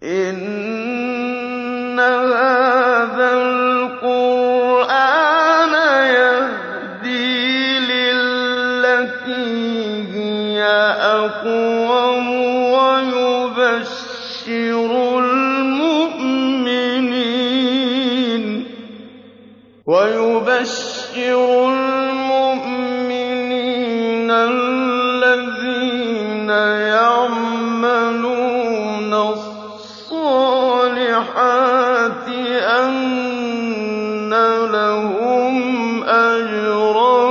إِنَّ هَٰذَا الْقُرْآنَ يَهْدِي لِلَّتِي هِيَ أَقْوَمُ وَيُبَشِّرُ الْمُؤْمِنِينَ الَّذِينَ يَعْمَلُونَ الصَّالِحَاتِ أَنَّ لَهُمْ أَجْرًا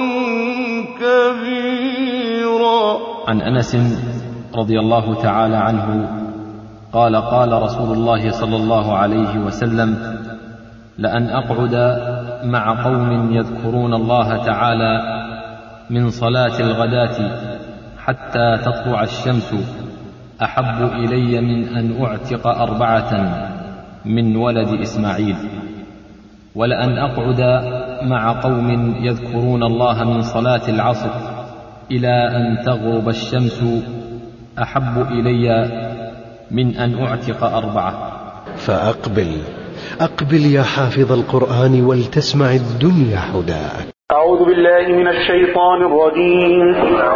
كَبِيرًا عن انس رضي الله تعالى عنه قال قال رسول الله صلى الله عليه وسلم لان اقعد مع قوم يذكرون الله تعالى من صلاه الغداه حتى تطلع الشمس احب الي من ان اعتق اربعه من ولد اسماعيل ولان اقعد مع قوم يذكرون الله من صلاه العصر الى ان تغرب الشمس احب الي من ان اعتق اربعه فأقبل أقبل يا حافظ القرآن ولتسمع الدنيا هداك أعوذ بالله من الشيطان الرجيم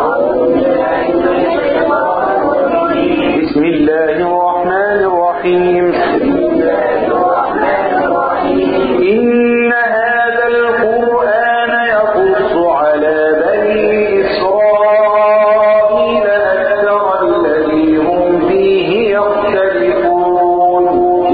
بسم الله الرحمن الرحيم إن هذا القرآن يقص على بني إسرائيل أكثر الذي هم فيه يختلفون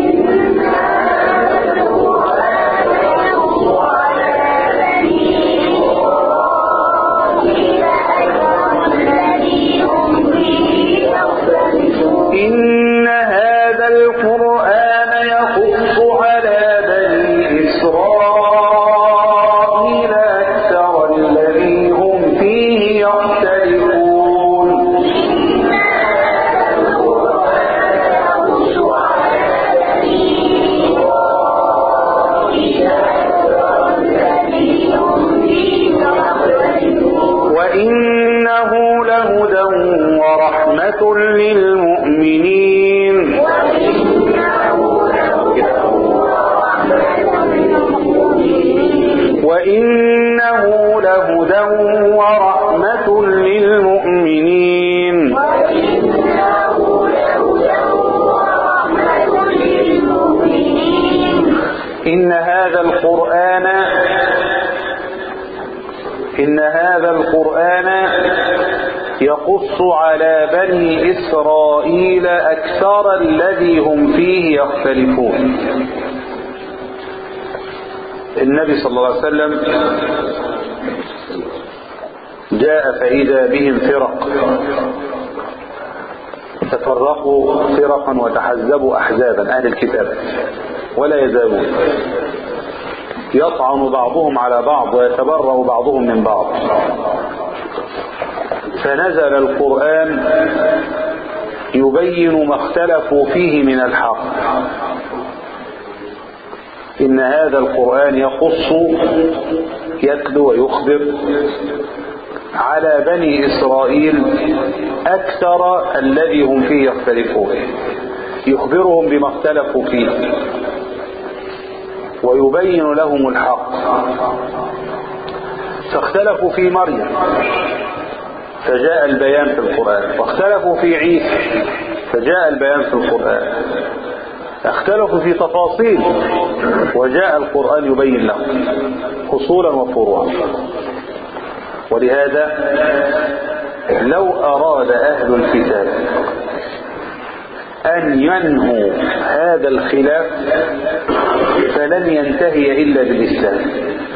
إن هذا القرآن يقص على بني إسرائيل أكثر الذي هم فيه يختلفون وإنه لهدى ورحمة للمؤمنين وإنه لهدى ورحمة للمؤمنين إن هذا القرآن إن هذا القرآن يقص على بني إسرائيل أكثر الذي هم فيه يختلفون النبي صلى الله عليه وسلم جاء فإذا بهم فرق تفرقوا فرقا وتحزبوا أحزابا أهل الكتاب ولا يزالون يطعن بعضهم على بعض ويتبرأ بعضهم من بعض فنزل القرآن يبين ما اختلفوا فيه من الحق إن هذا القرآن يقص يتلو ويخبر على بني إسرائيل أكثر الذي هم فيه يختلفون يخبرهم بما اختلفوا فيه ويبين لهم الحق فاختلفوا في مريم فجاء البيان في القرآن واختلفوا في عيسى فجاء البيان في القرآن اختلفوا في تفاصيل وجاء القرآن يبين لهم أصولا وفروعا ولهذا لو أراد أهل الكتاب أن ينهوا هذا الخلاف فلن ينتهي إلا بالإسلام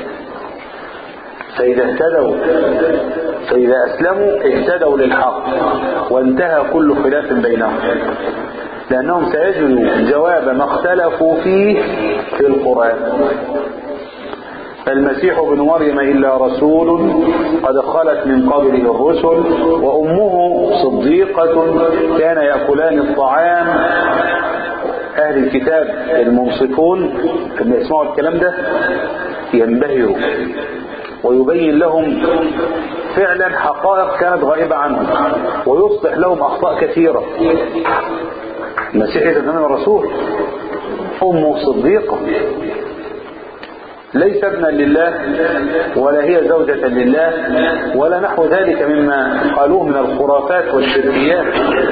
فإذا اهتدوا فإذا أسلموا اهتدوا للحق وانتهى كل خلاف بينهم لأنهم سيجدوا جواب ما اختلفوا فيه في القرآن المسيح ابن مريم إلا رسول قد خلت من قبله الرسل وأمه صديقة كان يأكلان الطعام أهل الكتاب المنصفون لما يسمعوا الكلام ده ينبهروا ويبين لهم فعلا حقائق كانت غائبة عنهم ويصلح لهم أخطاء كثيرة المسيح عيسى ابن الرسول أمه صديقة ليس ابنا لله ولا هي زوجة لله ولا نحو ذلك مما قالوه من الخرافات والشركيات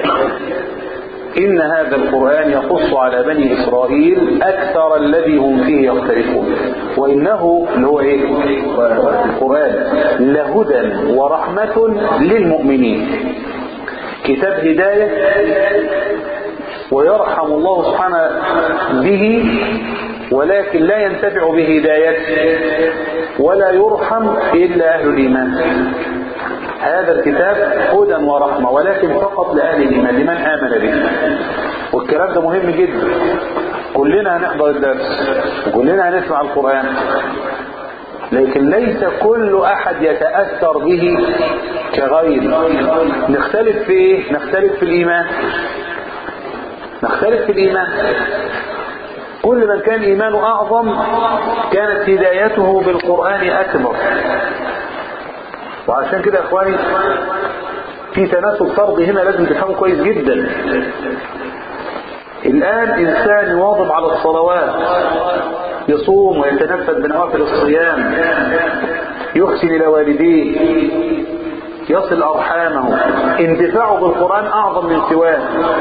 إن هذا القرآن يقص على بني إسرائيل أكثر الذي هم فيه يختلفون وإنه اللي هو إيه القرآن لهدى ورحمة للمؤمنين كتاب هداية ويرحم الله سبحانه به ولكن لا ينتفع بهدايته ولا يرحم إلا أهل الإيمان هذا الكتاب هدى ورحمة ولكن فقط لأهل الإيمان لمن آمن به والكلام ده مهم جدا كلنا هنحضر الدرس وكلنا هنسمع القرآن لكن ليس كل أحد يتأثر به كغير نختلف في إيه؟ نختلف في الإيمان نختلف في الإيمان كل من كان إيمانه أعظم كانت هدايته بالقرآن أكبر وعشان كده يا إخواني في تناسب فرضي هنا لازم تفهمه كويس جدا الآن إنسان يواظب على الصلوات يصوم ويتنفذ بنوافل الصيام يحسن إلى والديه يصل أرحامه انتفاعه بالقرآن أعظم من سواه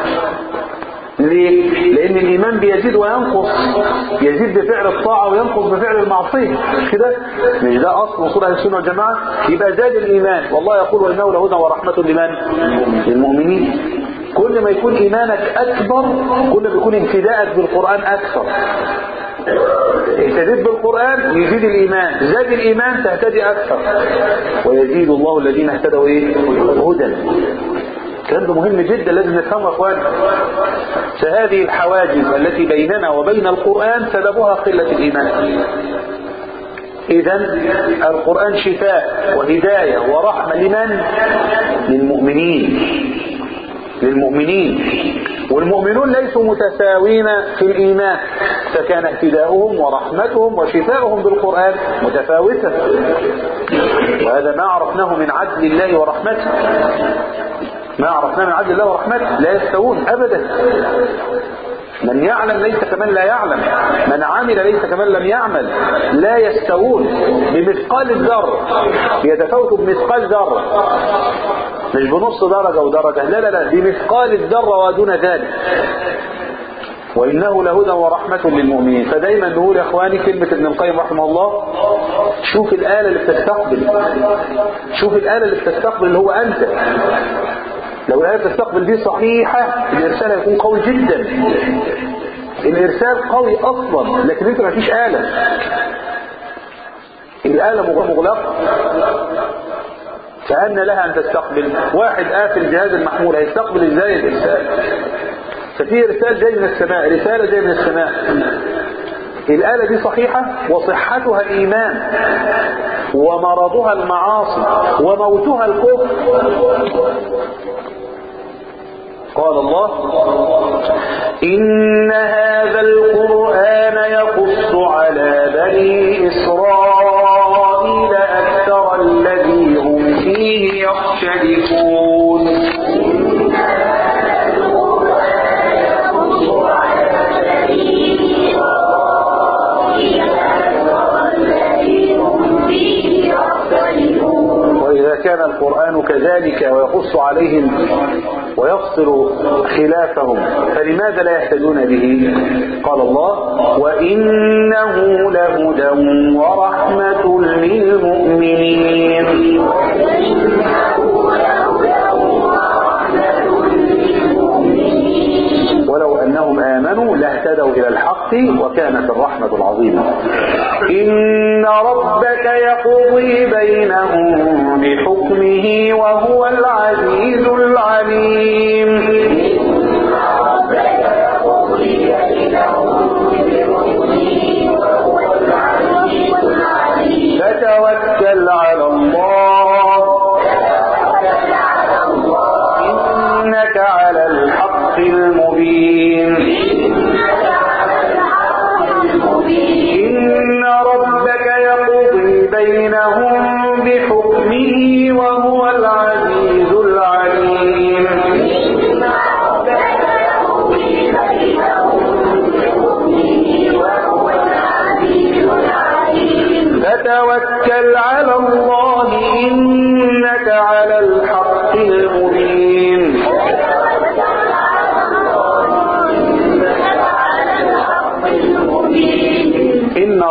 ليه؟ لأن الإيمان بيزيد وينقص يزيد بفعل الطاعة وينقص بفعل المعصية كده مش ده أصل وصول أهل السنة والجماعة يبقى زاد الإيمان والله يقول وإنه لهدى ورحمة لمن؟ للمؤمنين كل ما يكون إيمانك أكبر كل ما يكون امتداءك بالقرآن أكثر اهتديت بالقرآن يزيد الإيمان زاد الإيمان تهتدي أكثر ويزيد الله الذين اهتدوا إيه؟ هدى الكلام ده مهم جدا لازم نفهمه يا اخوان فهذه الحواجز التي بيننا وبين القرآن سببها قلة الإيمان إذا القرآن شفاء وهداية ورحمة لمن؟ للمؤمنين للمؤمنين والمؤمنون ليسوا متساوين في الإيمان فكان اهتداؤهم ورحمتهم وشفاؤهم بالقرآن متفاوتة وهذا ما عرفناه من عدل الله ورحمته ما عرفناه من عدل الله ورحمته لا يستوون أبدا من يعلم ليس كمن لا يعلم من عمل ليس كمن لم يعمل لا يستوون بمثقال الذرة يتفاوتوا بمثقال ذرة مش بنص درجة ودرجة لا لا لا بمثقال الذرة ودون ذلك وإنه لهدى ورحمة للمؤمنين فدايما نقول يا إخواني كلمة ابن القيم رحمه الله شوف الآلة اللي بتستقبل شوف الآلة اللي بتستقبل اللي هو أنت لو الآلة بتستقبل دي صحيحة الإرسال هيكون قوي جدا الإرسال قوي أصلا لكن أنت ما فيش آلة الآلة مغلقة فأن لها أن تستقبل واحد قافل جهاز المحمول هيستقبل إزاي الإرسال ففي إرسال جاي من السماء رسالة جاي من السماء الآلة دي صحيحة وصحتها الإيمان ومرضها المعاصي وموتها الكفر قال الله إن هذا القرآن يقص على بني إسرائيل أكثر الذي هم فيه يختلفون وإذا كان القرآن كذلك ويقص عليهم ويفصل خلافهم فلماذا لا يهتدون به قال الله وإنه لهدى ورحمة للمؤمنين ولو أنهم آمنوا لاهتدوا إلى الحق وكانت الرحمة العظيمة إن ربك يقضي بينهم بحكمه وهو العزيز العليم فتوكل على الله إنك على الحق المبين إن ربك يقضي بينهم بحكمه وهو العزيز العليم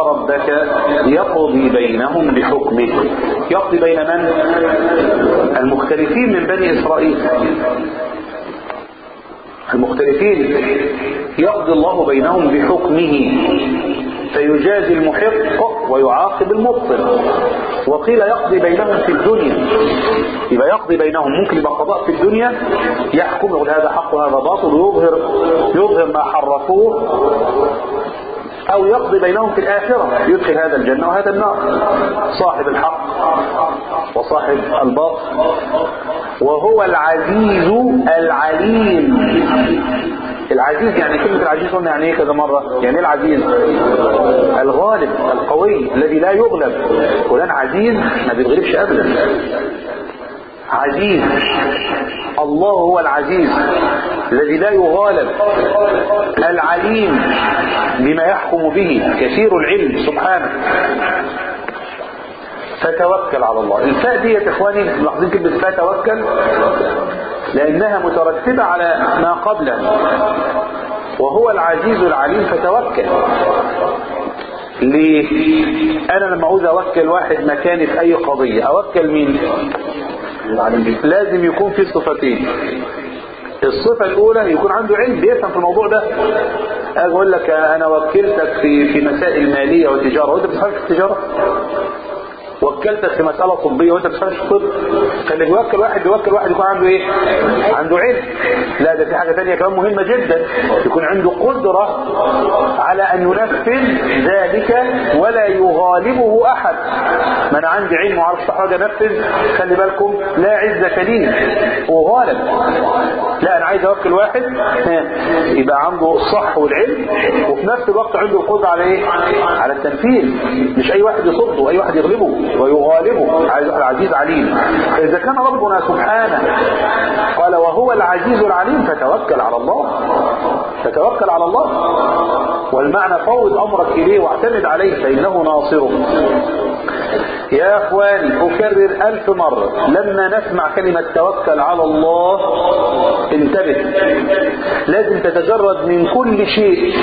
ربك يقضي بينهم بحكمه يقضي بين من المختلفين من بني إسرائيل المختلفين يقضي الله بينهم بحكمه فيجازي المحق ويعاقب المبطل وقيل يقضي بينهم في الدنيا يبقى يقضي بينهم ممكن يبقى قضاء في الدنيا يحكم يقول هذا حق وهذا باطل ويظهر يظهر ما حرفوه أو يقضي بينهم في الآخرة يدخل هذا الجنة وهذا النار صاحب الحق وصاحب الباطل وهو العزيز العليم العزيز يعني كلمة العزيز قلنا يعني ايه كذا مرة يعني ايه العزيز الغالب القوي الذي لا يغلب فلان عزيز ما بيتغلبش ابدا عزيز الله هو العزيز الذي لا يغالب العليم بما يحكم به كثير العلم سبحانه فتوكل على الله الفاء دي يا اخواني ملاحظين كلمه فتوكل لانها مترتبه على ما قبله وهو العزيز العليم فتوكل ليه انا لما عاوز اوكل واحد مكاني في اي قضيه اوكل مين لازم يكون في صفتين الصفة الأولى يكون عنده علم بيفهم في الموضوع ده أجي أقول لك أنا وكلتك في في مسائل مالية وتجارة وأنت بتفهم في التجارة وكلتك في مسألة طبية وانت بتفهمش الطب فاللي بيوكل واحد بيوكل واحد يكون عنده ايه عنده علم لا ده في حاجة تانية كمان مهمة جدا يكون عنده قدرة على ان ينفذ ذلك ولا يغالبه احد ما انا عندي علم وعارف صح حاجة انفذ خلي بالكم لا عزة لي وغالب لا انا عايز اوكل واحد يبقى عنده الصح والعلم وفي نفس الوقت عنده القدرة على ايه على التنفيذ مش اي واحد يصده اي واحد يغلبه ويغالبه عايز العزيز عليم إذا كان ربنا سبحانه قال وهو العزيز العليم فتوكل على الله فتوكل على الله والمعنى فوض أمرك إليه واعتمد عليه فإنه ناصرك يا أخواني أكرر ألف مرة لما نسمع كلمة توكل على الله انتبه لازم تتجرد من كل شيء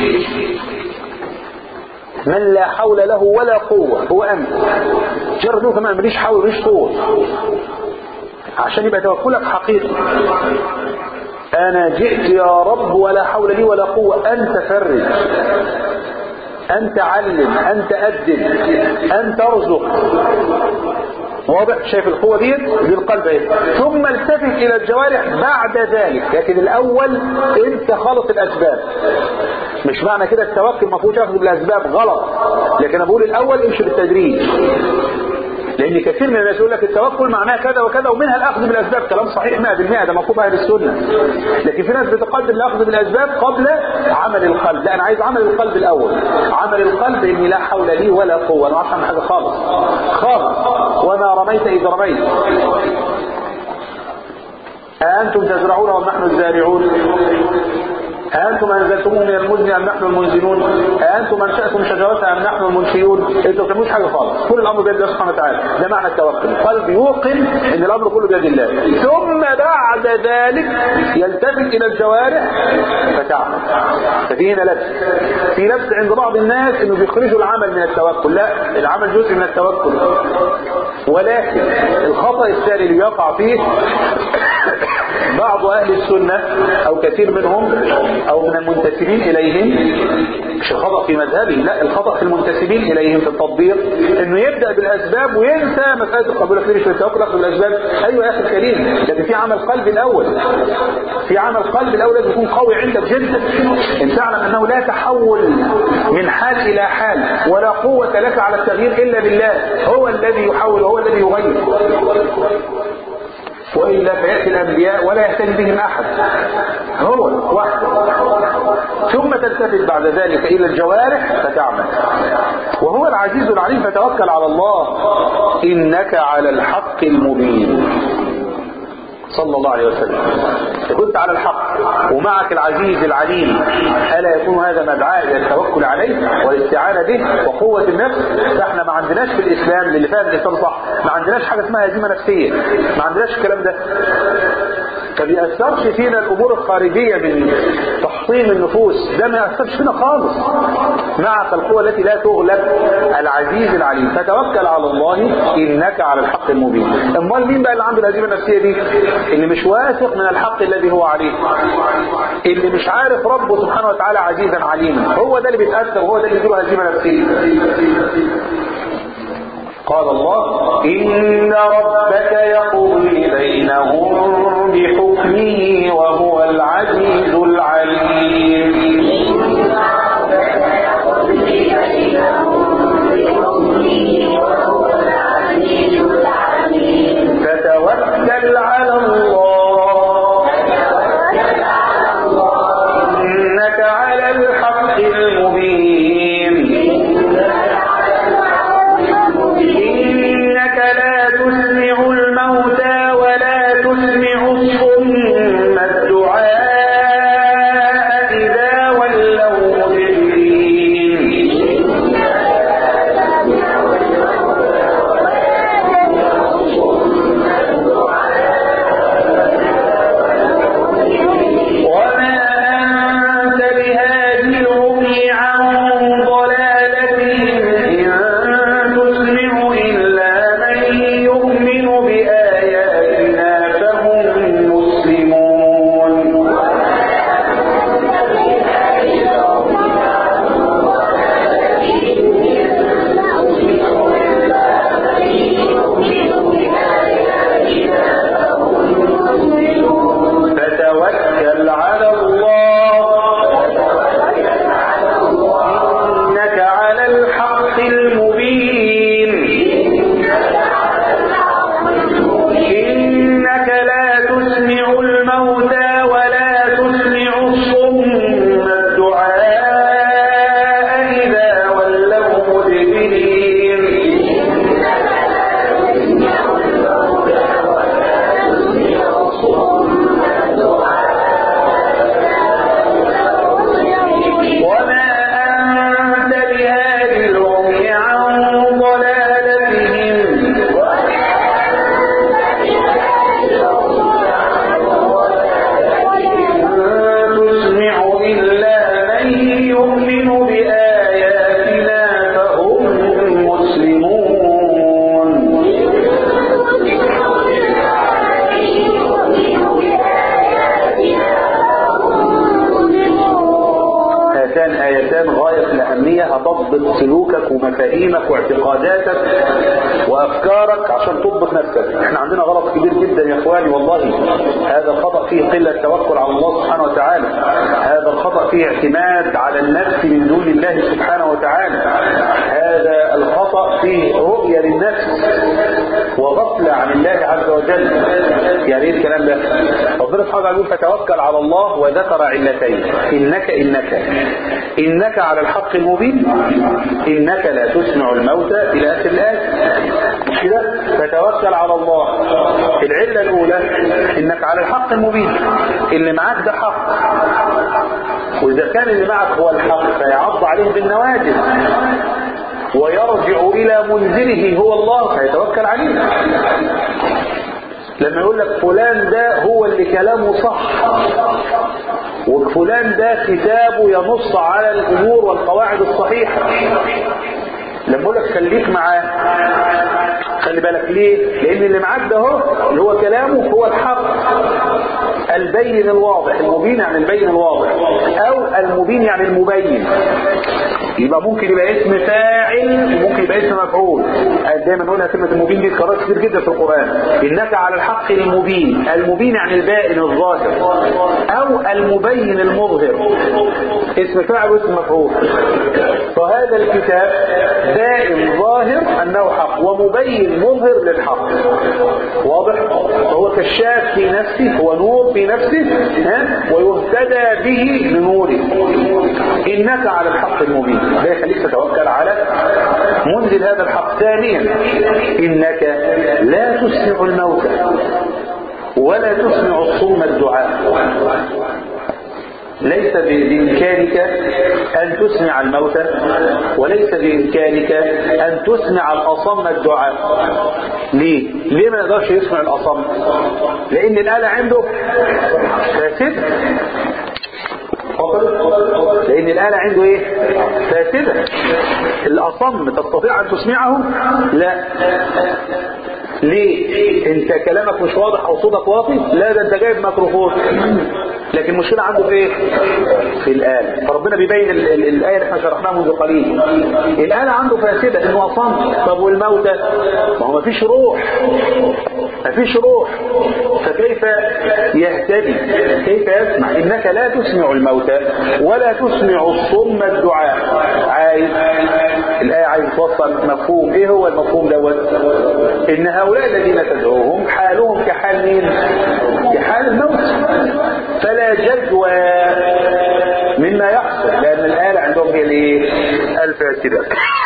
من لا حول له ولا قوة هو أنت جرد له كمان ماليش حول ماليش قوة عشان يبقى توكلك حقيقي أنا جئت يا رب ولا حول لي ولا قوة أنت فرج أنت علم أنت أدب أنت ارزق واضح شايف القوة دي بالقلب ايه ثم التفت الى الجوارح بعد ذلك لكن الاول انت خلط الاسباب مش معنى كده التوكل ما فيهوش اخذ بالاسباب غلط لكن انا بقول الاول امشي بالتدريج لان كثير من الناس يقول لك التوكل معناه كذا وكذا ومنها الاخذ بالاسباب كلام صحيح 100% ده مطلوب اهل السنه لكن في ناس بتقدم الاخذ بالاسباب قبل عمل القلب لا انا عايز عمل القلب الاول عمل القلب اني لا حول لي ولا قوه انا ما اعرفش حاجه خالص خالص وما رميت اذ رميت أأنتم تزرعون أم نحن الزارعون أأنتم أنزلتموه من المزن أم نحن المنزلون أأنتم أنشأتم شجرتها أم نحن المنشئون أنتم ما بتعملوش حاجة خالص كل الأمر بيد الله سبحانه وتعالى ده معنى التوكل قلب يوقن أن الأمر كله بيد الله ثم بعد ذلك يلتفت إلى الجوارح فتعمل ففي هنا لبس في لبس عند بعض الناس أنه بيخرجوا العمل من التوكل لا العمل جزء من التوكل ولكن الخطأ الثاني اللي يقع فيه بعض أهل السنة أو كثير منهم أو من المنتسبين إليهم مش الخطأ في مذهبهم لا الخطأ في المنتسبين إليهم في التطبيق إنه يبدأ بالأسباب وينسى مسألة القبول في في التوكل أخذ بالأسباب أيوة يا أخي الكريم لكن في عمل قلب الأول في عمل قلب الأول لازم يكون قوي عندك جدا إن تعلم أنه لا تحول من حال إلى حال ولا قوة لك على التغيير إلا بالله هو الذي يحول وهو الذي يغير وإلا فيأتي الأنبياء ولا يهتدي بهم أحد هو وحده ثم تلتفت بعد ذلك إلى الجوارح فتعمل وهو العزيز العليم فتوكل على الله إنك على الحق المبين صلى الله عليه وسلم كنت على الحق ومعك العزيز العليم ألا يكون هذا مدعاء إلى التوكل عليه والاستعانة به وقوة النفس فاحنا ما عندناش في الإسلام اللي فاهم الإسلام صح ما عندناش حاجة اسمها هزيمة نفسية ما عندناش الكلام ده فبيأثرش فينا الأمور الخارجية من تحطيم النفوس ده ما يأثرش فينا خالص معك القوة التي لا تغلب العزيز العليم فتوكل على الله إنك على الحق المبين أمال مين بقى اللي عنده الهزيمة النفسية دي اللي مش واثق من الحق الذي هو عليه اللي مش عارف ربه سبحانه وتعالى عزيزا عليما هو ده اللي بيتأثر وهو ده اللي يجيله هزيمة نفسية قال الله إن ربك يقضي بينهم بحكمه وهو العزيز العليم فتوكل على الله إنك على الحق المبين إنك لا تسمع الموتى ولا تسمع الصم الدعاء إذا ولوا مدبرين وما أنت بهادي العمي عن ضلالتهم إن تسمع إلا من يؤمن بآياتنا فهم مسلمون فتوكل على الله إنك على الحق المبين إنك لا تسمع الموتى ولا تسمع الصم الدعاء إذا ولوا مدبرين وما أنت بهادي العمي عن ضلالتهم تسمع إلا من يؤمن بآياتنا فهم مسلمون هاتان آيتان غاية الأهمية هتضبط سلوكك ومفاهيمك واعتقاداتك وأفكارك عشان تضبط نفسك احنا عندنا غلط كبير جدا يا إخواني والله هذا الخطأ فيه قلة توكل على الله سبحانه وتعالى هذا الخطأ فيه اعتماد على النفس من دون الله سبحانه وتعالى هذا الخطأ فيه رؤية للنفس وغفلة عن الله عز وجل يعني ايه الكلام ده ربنا سبحانه وتعالى يقول فتوكل على الله وذكر علتين إنك إنك إنك على الحق المبين إنك لا تسمع الموتى إلى آخر الآية مش كده فتوكل على الله العلة الأولى إنك على الحق المبين اللي معاك ده حق وإذا كان اللي معك هو الحق فيعض عليه بالنواجذ ويرجع إلى منزله هو الله فيتوكل عليه لما يقول لك فلان ده هو اللي كلامه صح وفلان ده كتابه ينص على الأمور والقواعد الصحيحة لما يقول لك خليك معاه خلي بالك ليه لان اللي معاك ده هو اللي هو كلامه هو الحق البين الواضح المبين يعني البين الواضح او المبين يعني المبين يبقى ممكن يبقى اسم فاعل وممكن يبقى اسم مفعول دايما نقولها كلمة المبين دي اتكررت كتير جدا في القرآن إنك على الحق المبين المبين يعني البائن الظاهر أو المبين المظهر اسم فاعل واسم مفعول فهذا الكتاب بائن ظاهر أنه حق ومبين مظهر للحق واضح فهو كشاف في نفسه هو نور في نفسه ها؟ ويهتدى به بنوره إنك على الحق المبين ده يخليك تتوكل على منزل هذا الحق ثانيا إنك لا تسمع الموتى ولا تسمع الصم الدعاء ليس بإمكانك أن تسمع الموتى وليس بإمكانك أن تسمع الأصم الدعاء ليه؟ ليه ما يقدرش يسمع الأصم؟ لأن الآلة عنده فاسدة لأن الآلة عنده إيه؟ فاسدة الأصم تستطيع أن تسمعه؟ لا ليه؟ أنت كلامك مش واضح أو صوتك واطي؟ لا ده أنت جايب ميكروفون لكن المشكلة عنده في ايه في الآلة فربنا بيبين ال ال الآية اللي احنا شرحناها منذ قليل الآلة عنده فاسدة انه أصم طب والموتى ما هو مفيش روح مفيش روح فكيف يهتدي كيف يسمع انك لا تسمع الموتى ولا تسمع الصم الدعاء عايز الآية عايز توصل مفهوم ايه هو المفهوم دوت ان هؤلاء الذين تدعوهم حالهم كحال مين كحال الموت فلا جدوى مما يحصل لأن الآلة عندهم هي الايه؟ الفاسدة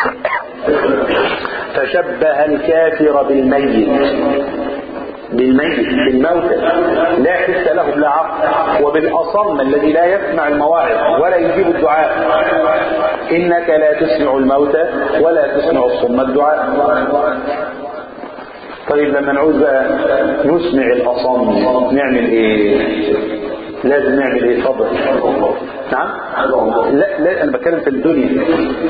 فشبه الكافر بالميت بالميت بالموتى لا حس لهم لا عقل وبالأصم الذي لا يسمع المواعظ ولا يجيب الدعاء إنك لا تسمع الموتى ولا تسمع الصم الدعاء طيب لما نعوز بقى نسمع الأصم نعمل ايه لازم نعمل ايه فضل نعم لا لا انا بتكلم في الدنيا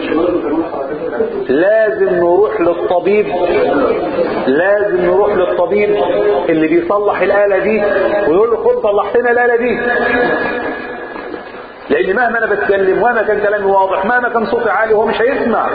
لازم نروح للطبيب لازم نروح للطبيب اللي بيصلح الآلة دي ويقول له خد صلحت لنا الآلة دي لان مهما انا بتكلم ومهما كان كلامي واضح مهما كان صوتي عالي هو مش هيسمع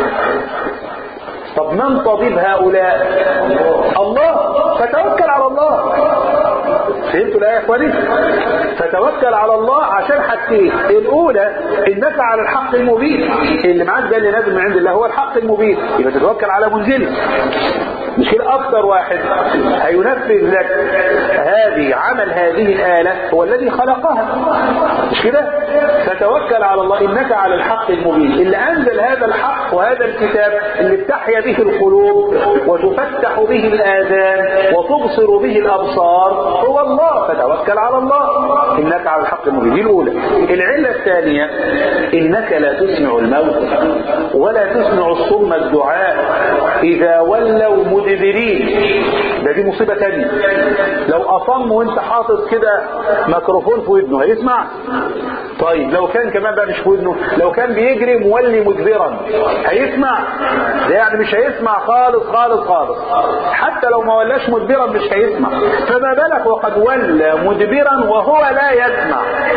طب من طبيب هؤلاء الله فتوكل على الله فهمتوا الآية يا اخواني فتوكل على الله عشان حاجتين الأولى إنك على الحق المبين اللي معاك ده اللي نازل من عند الله هو الحق المبين يبقى تتوكل على منزله مش كده أكثر واحد هينفذ لك هذه عمل هذه الآلة هو الذي خلقها مش كده فتوكل على الله إنك على الحق المبين اللي أنزل هذا الحق وهذا الكتاب اللي بتحيا به القلوب وتفتح به الآذان وتبصر به الأبصار هو الله فتوكل على الله إنك على الحق المبين دي الأولى العلة الثانية إنك لا تسمع الموت ولا تسمع الصم الدعاء إذا ولوا مدبرين ده دي مصيبة تانية لو أصم وانت حاطط كده ميكروفون في ودنه هيسمع طيب لو كان كمان بقى مش في ودنه لو كان بيجري مولي مدبرا هيسمع ده يعني مش هيسمع خالص خالص خالص حتى لو ما ولاش مدبرا مش هيسمع فما بالك وقد ولى مدبرا وهو لا يسمع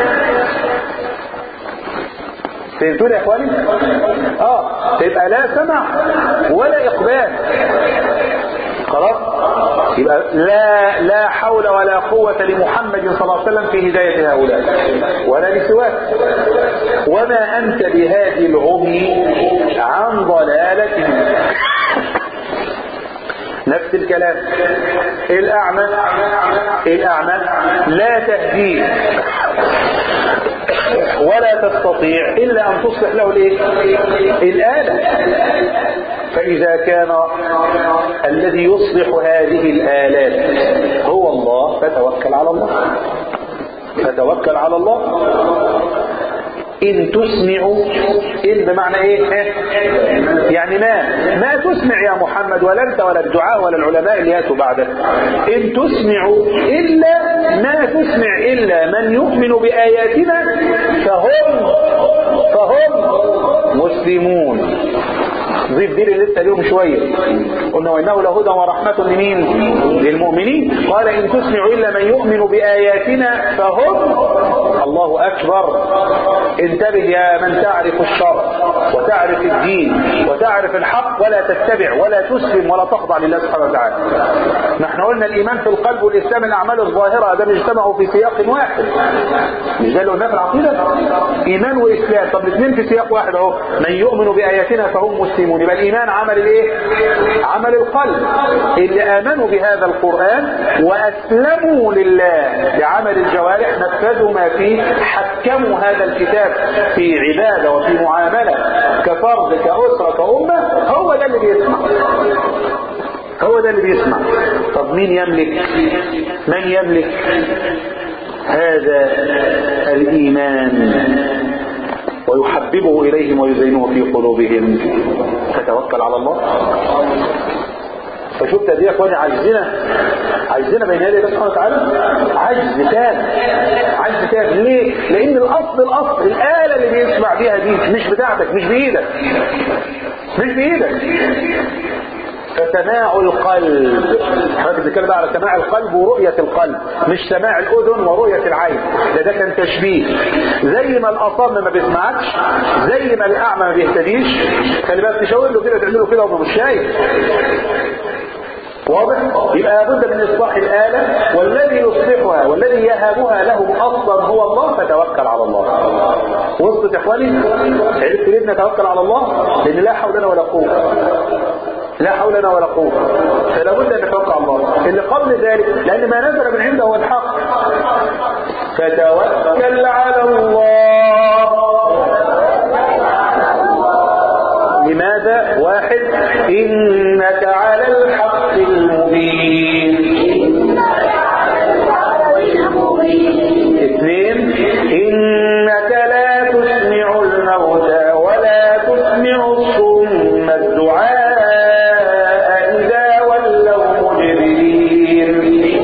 فهمتوا يا اخواني اه تبقى لا سمع ولا اقبال خلاص يبقى لا لا حول ولا قوة لمحمد صلى الله عليه وسلم في هداية هؤلاء ولا لسواك وما أنت بهادي العمي عن ضلالتهم نفس الكلام الأعمى الأعمى لا تهديه ولا تستطيع إلا أن تصلح له الإيه؟ الآلة فإذا كان الذي يصلح هذه الآلات هو الله فتوكل على الله فتوكل على الله إن تسمعوا إن بمعنى إيه يعني ما ما تسمع يا محمد ولا أنت ولا الدعاء ولا العلماء اللي يأتوا بعدك إن تسمعوا إلا ما تسمع إلا من يؤمن بآياتنا فهم فهم مسلمون ضيف دي اللي لسه اليوم شوية قلنا وإنه لهدى ورحمة لمين للمؤمنين قال إن تسمعوا إلا من يؤمن بآياتنا فهم الله أكبر انتبه يا من تعرف الشر وتعرف الدين وتعرف الحق ولا تتبع ولا تسلم ولا تخضع لله سبحانه وتعالى نحن قلنا الإيمان في القلب والإسلام الأعمال الظاهرة ده اجتمعوا في سياق واحد مش ده اللي قلناه في العقيدة إيمان وإسلام طب الاثنين في سياق واحد أهو من يؤمن بآياتنا فهم مسلمون يبقى الإيمان عمل الإيه؟ عمل القلب اللي آمنوا بهذا القرآن وأسلموا لله بعمل الجوارح نفذوا ما فيه حكموا هذا الكتاب في عبادة وفي معاملة كفرد كأسرة كأمة هو ده اللي بيسمع هو ده اللي بيسمع طب مين يملك من يملك هذا الإيمان ويحببه إليهم ويزينه في قلوبهم فتوكل على الله فشفت دي يا اخواني عجزنا عجزنا بين يدي الله سبحانه وتعالى عجز تام عجز تام ليه؟ لان الاصل الاصل الاله اللي بيسمع بيها دي مش بتاعتك مش بايدك مش بايدك فسماع القلب احنا بنتكلم بقى على سماع القلب ورؤية القلب مش سماع الأذن ورؤية العين ده ده كان تشبيه زي ما الأصم ما بيسمعكش زي ما الأعمى ما بيهتديش خلي بالك تشاور له كده تعمل له كده وهو مش شايف واضح يبقى لابد من اصلاح الاله والذي يصلحها والذي يهبها لهم اصلا هو الله فتوكل على الله وسط يا اخواني عرفت ليه نتوكل على الله لان لا حول لنا ولا قوه لا حول لنا ولا قوه فلا بد ان نتوكل على الله اللي قبل ذلك لان ما نزل من عنده هو الحق فتوكل على الله لماذا واحد انك على الحق المبين اثنين انك لا تسمع الموتى ولا تسمع الصم الدعاء اذا ولوا مجرمين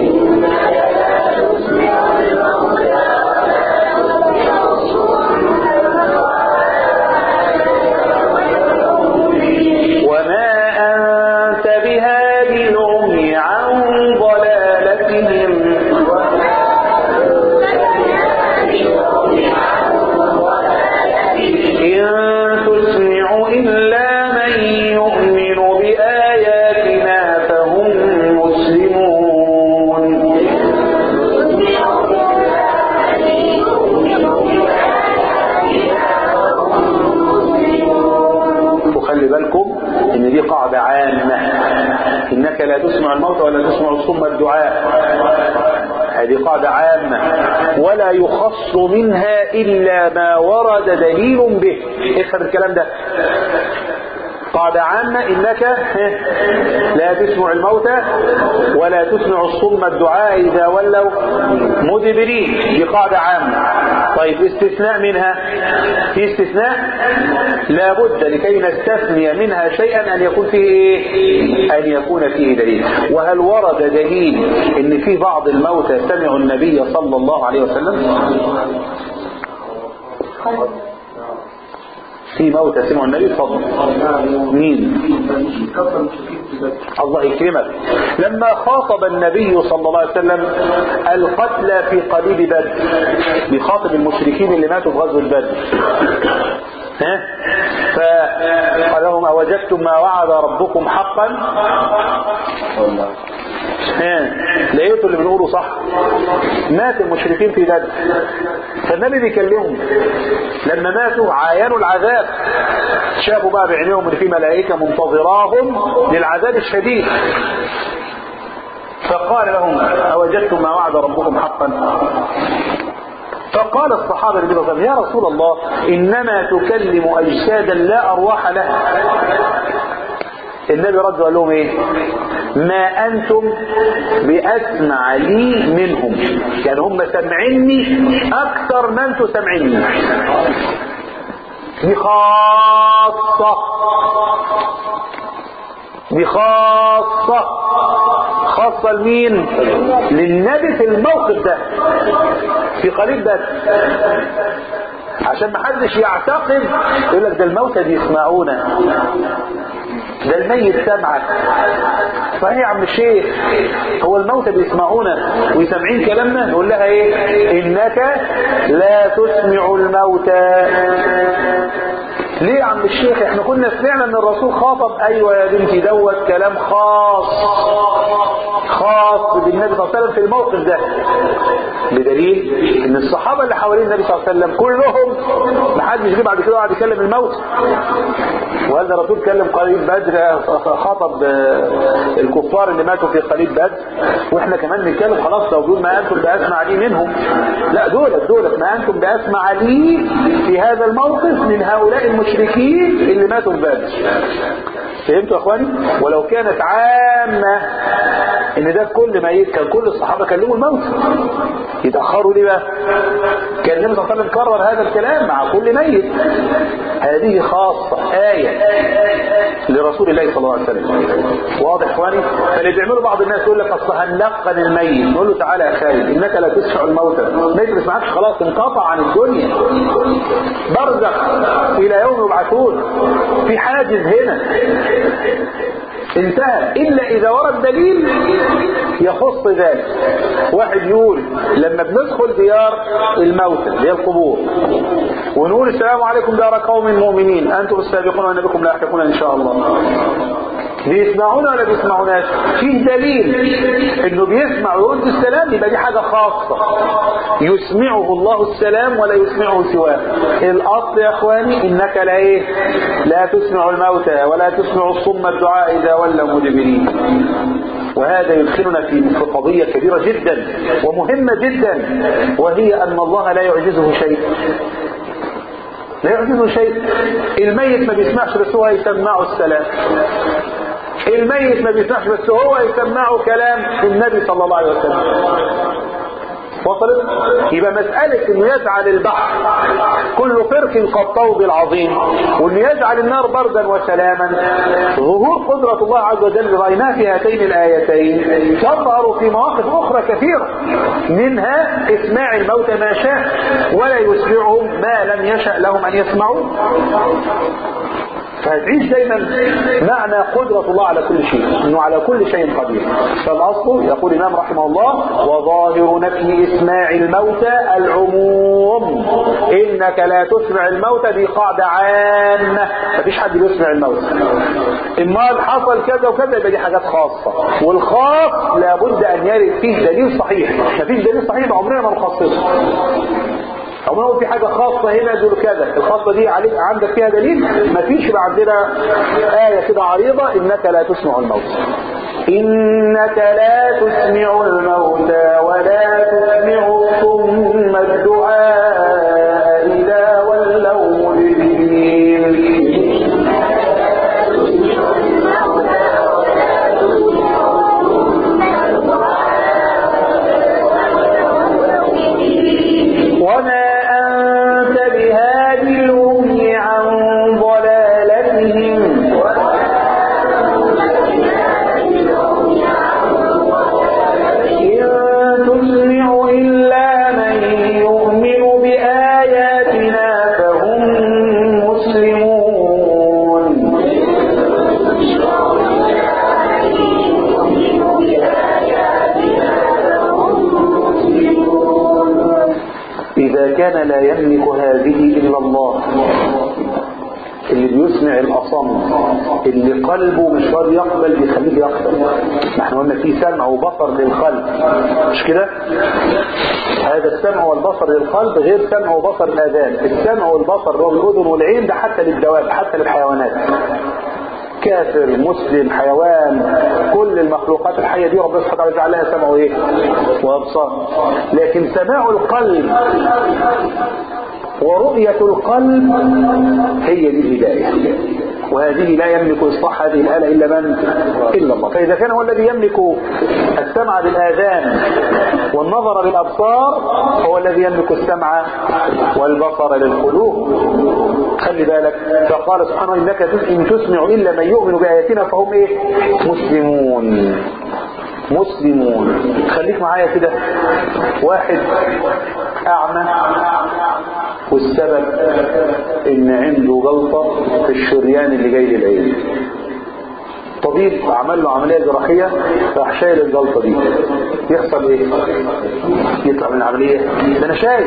وما أنت بهادي العمي عن ضلالتهم إن تسمع إلا من يؤمن بآياتنا فهم مسلمون وخلي بالكم ان دي قاعدة عامة انك لا تسمع الموت ولا تسمع الصم الدعاء هذه قاعدة عامة ولا يخص منها الا ما ورد دليل به افهم الكلام ده قاعدة عامة انك لا تسمع الموتى ولا تسمع الصم الدعاء اذا ولوا مدبرين دي قاعدة عامة طيب استثناء منها في استثناء لابد لكي نستثني منها شيئا ان يكون فيه ايه ان يكون فيه دليل وهل ورد دليل ان في بعض الموتى سمعوا النبي صلى الله عليه وسلم في موتى سمعوا النبي فضل مين الله يكرمك لما خاطب النبي صلى الله عليه وسلم القتلى في قليب بدر بيخاطب المشركين اللي ماتوا في غزوة بدر ها فقال لهم أوجدتم ما وعد ربكم حقا ها لقيتوا اللي بنقوله صح مات المشركين في بدر فالنبي بيكلمهم لما ماتوا عاينوا العذاب شافوا بقى بعينيهم ان في ملائكه منتظراهم للعذاب الشديد فقال لهم اوجدتم ما وعد ربكم حقا فقال الصحابة النبي صلى الله عليه وسلم يا رسول الله إنما تكلم أجسادا لا أرواح لها النبي رد وقال لهم ايه ما انتم باسمع لي منهم يعني هم سمعني اكثر ما انتم سمعني دي خاصة دي خاصة خاصة لمين للنبي في الموقف ده في قريب بس عشان ما حدش يعتقد يقول لك ده الموتى بيسمعونا ده الميت سمعك صحيح يا عم الشيخ هو الموتى بيسمعونا ويسمعين كلامنا نقول لها ايه انك لا تسمع الموتى ليه يا عم الشيخ احنا كنا سمعنا ان الرسول خاطب ايوه يا بنتي دوت كلام خاص خاص بالنبي صلى الله عليه وسلم في الموقف ده بدليل ان الصحابه اللي حوالين النبي صلى الله عليه وسلم كلهم ما حدش جه بعد كده قاعد يكلم الموت وهذا الرسول كلم قريب بدر خاطب الكفار اللي ماتوا في قريب بدر واحنا كمان بنتكلم خلاص لو دول ما انتم باسمع لي منهم لا دولت دولت ما انتم باسمع لي في هذا الموقف من هؤلاء المشركين اللي ماتوا في بدر فهمتوا يا اخواني ولو كانت عامة ان ده كل ميت كان كل الصحابة كلموا الموت يتأخروا ليه بقى كان النبي صلى الله عليه وسلم كرر هذا الكلام مع كل ميت هذه خاصة آية لرسول الله صلى الله عليه وسلم واضح يا اخواني فاللي بيعملوا بعض الناس يقول لك اصل هنلقن الميت نقول له تعالى يا خالد انك لا تسمع الموتى الميت ما يسمعكش خلاص انقطع عن الدنيا برزخ الى يوم يبعثون في حاجز هنا انتهى الا اذا ورد دليل يخص ذلك واحد يقول لما بندخل ديار الموتى اللي هي القبور ونقول السلام عليكم دار قوم مؤمنين انتم السابقون وان بكم لاحقون ان شاء الله بيسمعونا ولا بيسمعوناش فيه دليل انه بيسمع ويرد السلام يبقى دي حاجة خاصة يسمعه الله السلام ولا يسمعه سواه الاصل يا اخواني انك لا ايه لا تسمع الموتى ولا تسمع الصم الدعاء اذا ولوا مدبرين وهذا يدخلنا في في قضية كبيرة جدا ومهمة جدا وهي ان الله لا يعجزه شيء لا يعجزه شيء الميت ما بيسمعش بس هو يسمعه السلام الميت ما بيسمعش بس هو يسمعه كلام النبي صلى الله عليه وسلم وصلت يبقى مسألة انه يجعل البحر كل فرق كالطوب العظيم وانه يجعل النار بردا وسلاما ظهور قدرة الله عز وجل رأيناه في هاتين الآيتين تظهر في مواقف أخرى كثيرة منها إسماع الموتى ما شاء ولا يسمعهم ما لم يشأ لهم أن يسمعوه فهتعيش دايما معنى قدرة الله على كل شيء انه على كل شيء قدير فالاصل يقول الامام رحمه الله وظاهر نفي اسماع الموتى العموم انك لا تسمع الموتى دي قاعدة عامة مفيش حد بيسمع الموتى امال حصل كذا وكذا يبقى دي حاجات خاصة والخاص لابد ان يرد فيه دليل صحيح مفيش دليل صحيح عمرنا ما نخصصه عموما في حاجة خاصة هنا دول كذا الخاصة دي عليك عندك فيها دليل مفيش يبقى عندنا آية كده عريضة إنك لا تسمع الموت إنك لا تسمع الموتى ولا تسمع الصم الدعاء إذا ولوا مدبرين وما أنت بهادي الأمي عن ضلالتهم إن تسمع إلا من يؤمن بآياتنا فهم مسلمون إذا كان لا يملك هذه إلا الله اللي بيسمع الأصم اللي قلبه مش راضي يقبل بيخليه يقبل ما احنا قلنا في سمع وبصر للقلب مش كده هذا السمع والبصر للقلب غير سمع وبصر الآذان السمع والبصر اللي هو الأذن والعين ده حتى للدواب حتى للحيوانات كافر مسلم حيوان كل المخلوقات الحية دي ربنا سبحانه وتعالى جعلها سمع وايه وابصار لكن سماع القلب ورؤية القلب هي دي الهداية وهذه لا يملك إصلاح هذه الآلة إلا من إلا الله فإذا كان هو الذي يملك السمع بالآذان والنظر بالأبصار هو الذي يملك السمع والبصر للقلوب خلي بالك فقال سبحانه إنك إن تسمع إلا من يؤمن بآياتنا فهم إيه مسلمون مسلمون خليك معايا كده واحد أعمى والسبب ان عنده جلطة في الشريان اللي جاي للعين طبيب عمل له عملية جراحية راح شايل الجلطة دي يحصل ايه يطلع من العملية ده انا شايف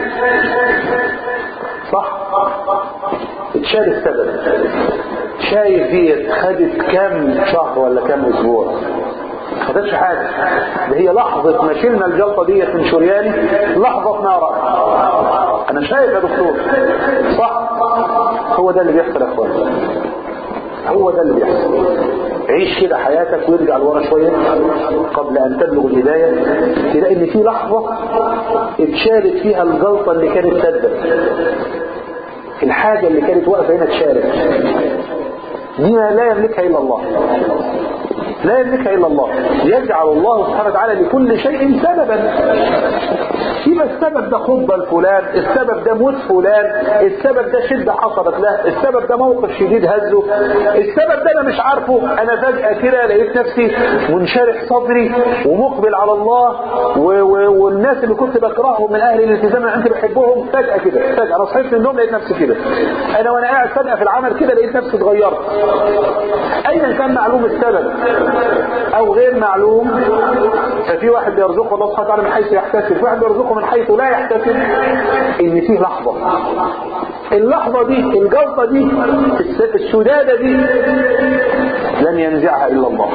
صح اتشال السبب شايف ديت خدت كام شهر ولا كام اسبوع خدتش حاجة ده هي لحظة ما شلنا الجلطة ديت من شرياني لحظة نار انا شايف يا دكتور صح هو ده اللي بيحصل يا اخوان هو ده اللي بيحصل عيش كده حياتك وارجع لورا شوية قبل ان تبلغ الهداية تلاقي ان في لحظة اتشالت فيها الجلطة اللي كانت سدت الحاجة اللي كانت واقفة هنا اتشالت دي لا يملكها إلا الله لا يملكها إلا الله يجعل الله سبحانه وتعالى لكل شيء سببا يبقى السبب ده خطبة لفلان السبب ده موت فلان السبب ده شدة حصلت له السبب ده موقف شديد هزه السبب ده انا مش عارفه انا فجأة كده لقيت نفسي منشرح صدري ومقبل على الله و و والناس اللي كنت بكرههم من اهل الالتزام اللي انت بحبهم فجأة كده فجأة انا صحيت من النوم لقيت نفسي كده انا وانا قاعد فجأة في العمل كده لقيت نفسي اتغيرت ايا كان معلوم السبب او غير معلوم ففي واحد بيرزقه الله سبحانه وتعالى من حيث يحتسب في واحد بيرزقه من حيث لا يحتسب ان فيه لحظة اللحظة دي الجلطة دي السدادة دي لن ينزعها الا الله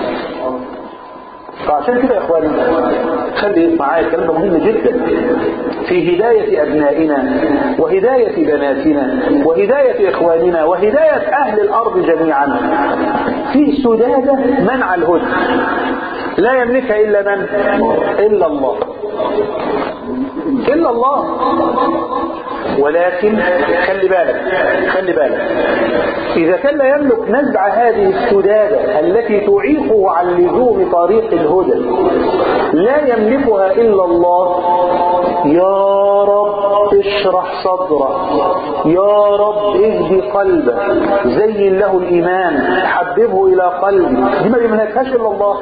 فعشان كده يا اخواني خلي معايا الكلام ده مهم جدا في هداية ابنائنا وهداية بناتنا وهداية اخواننا وهداية اهل الارض جميعا في سدادة منع الهدى لا يملكها الا من الا الله الا الله ولكن خلي بالك خلي بالك إذا كان لا يملك نزع هذه السدادة التي تعيقه عن لزوم طريق الهدى لا يملكها إلا الله يا رب اشرح صدره يا رب اهدي قلبه زين له الإيمان حببه إلى قلبي دي ما يملكهاش إلا الله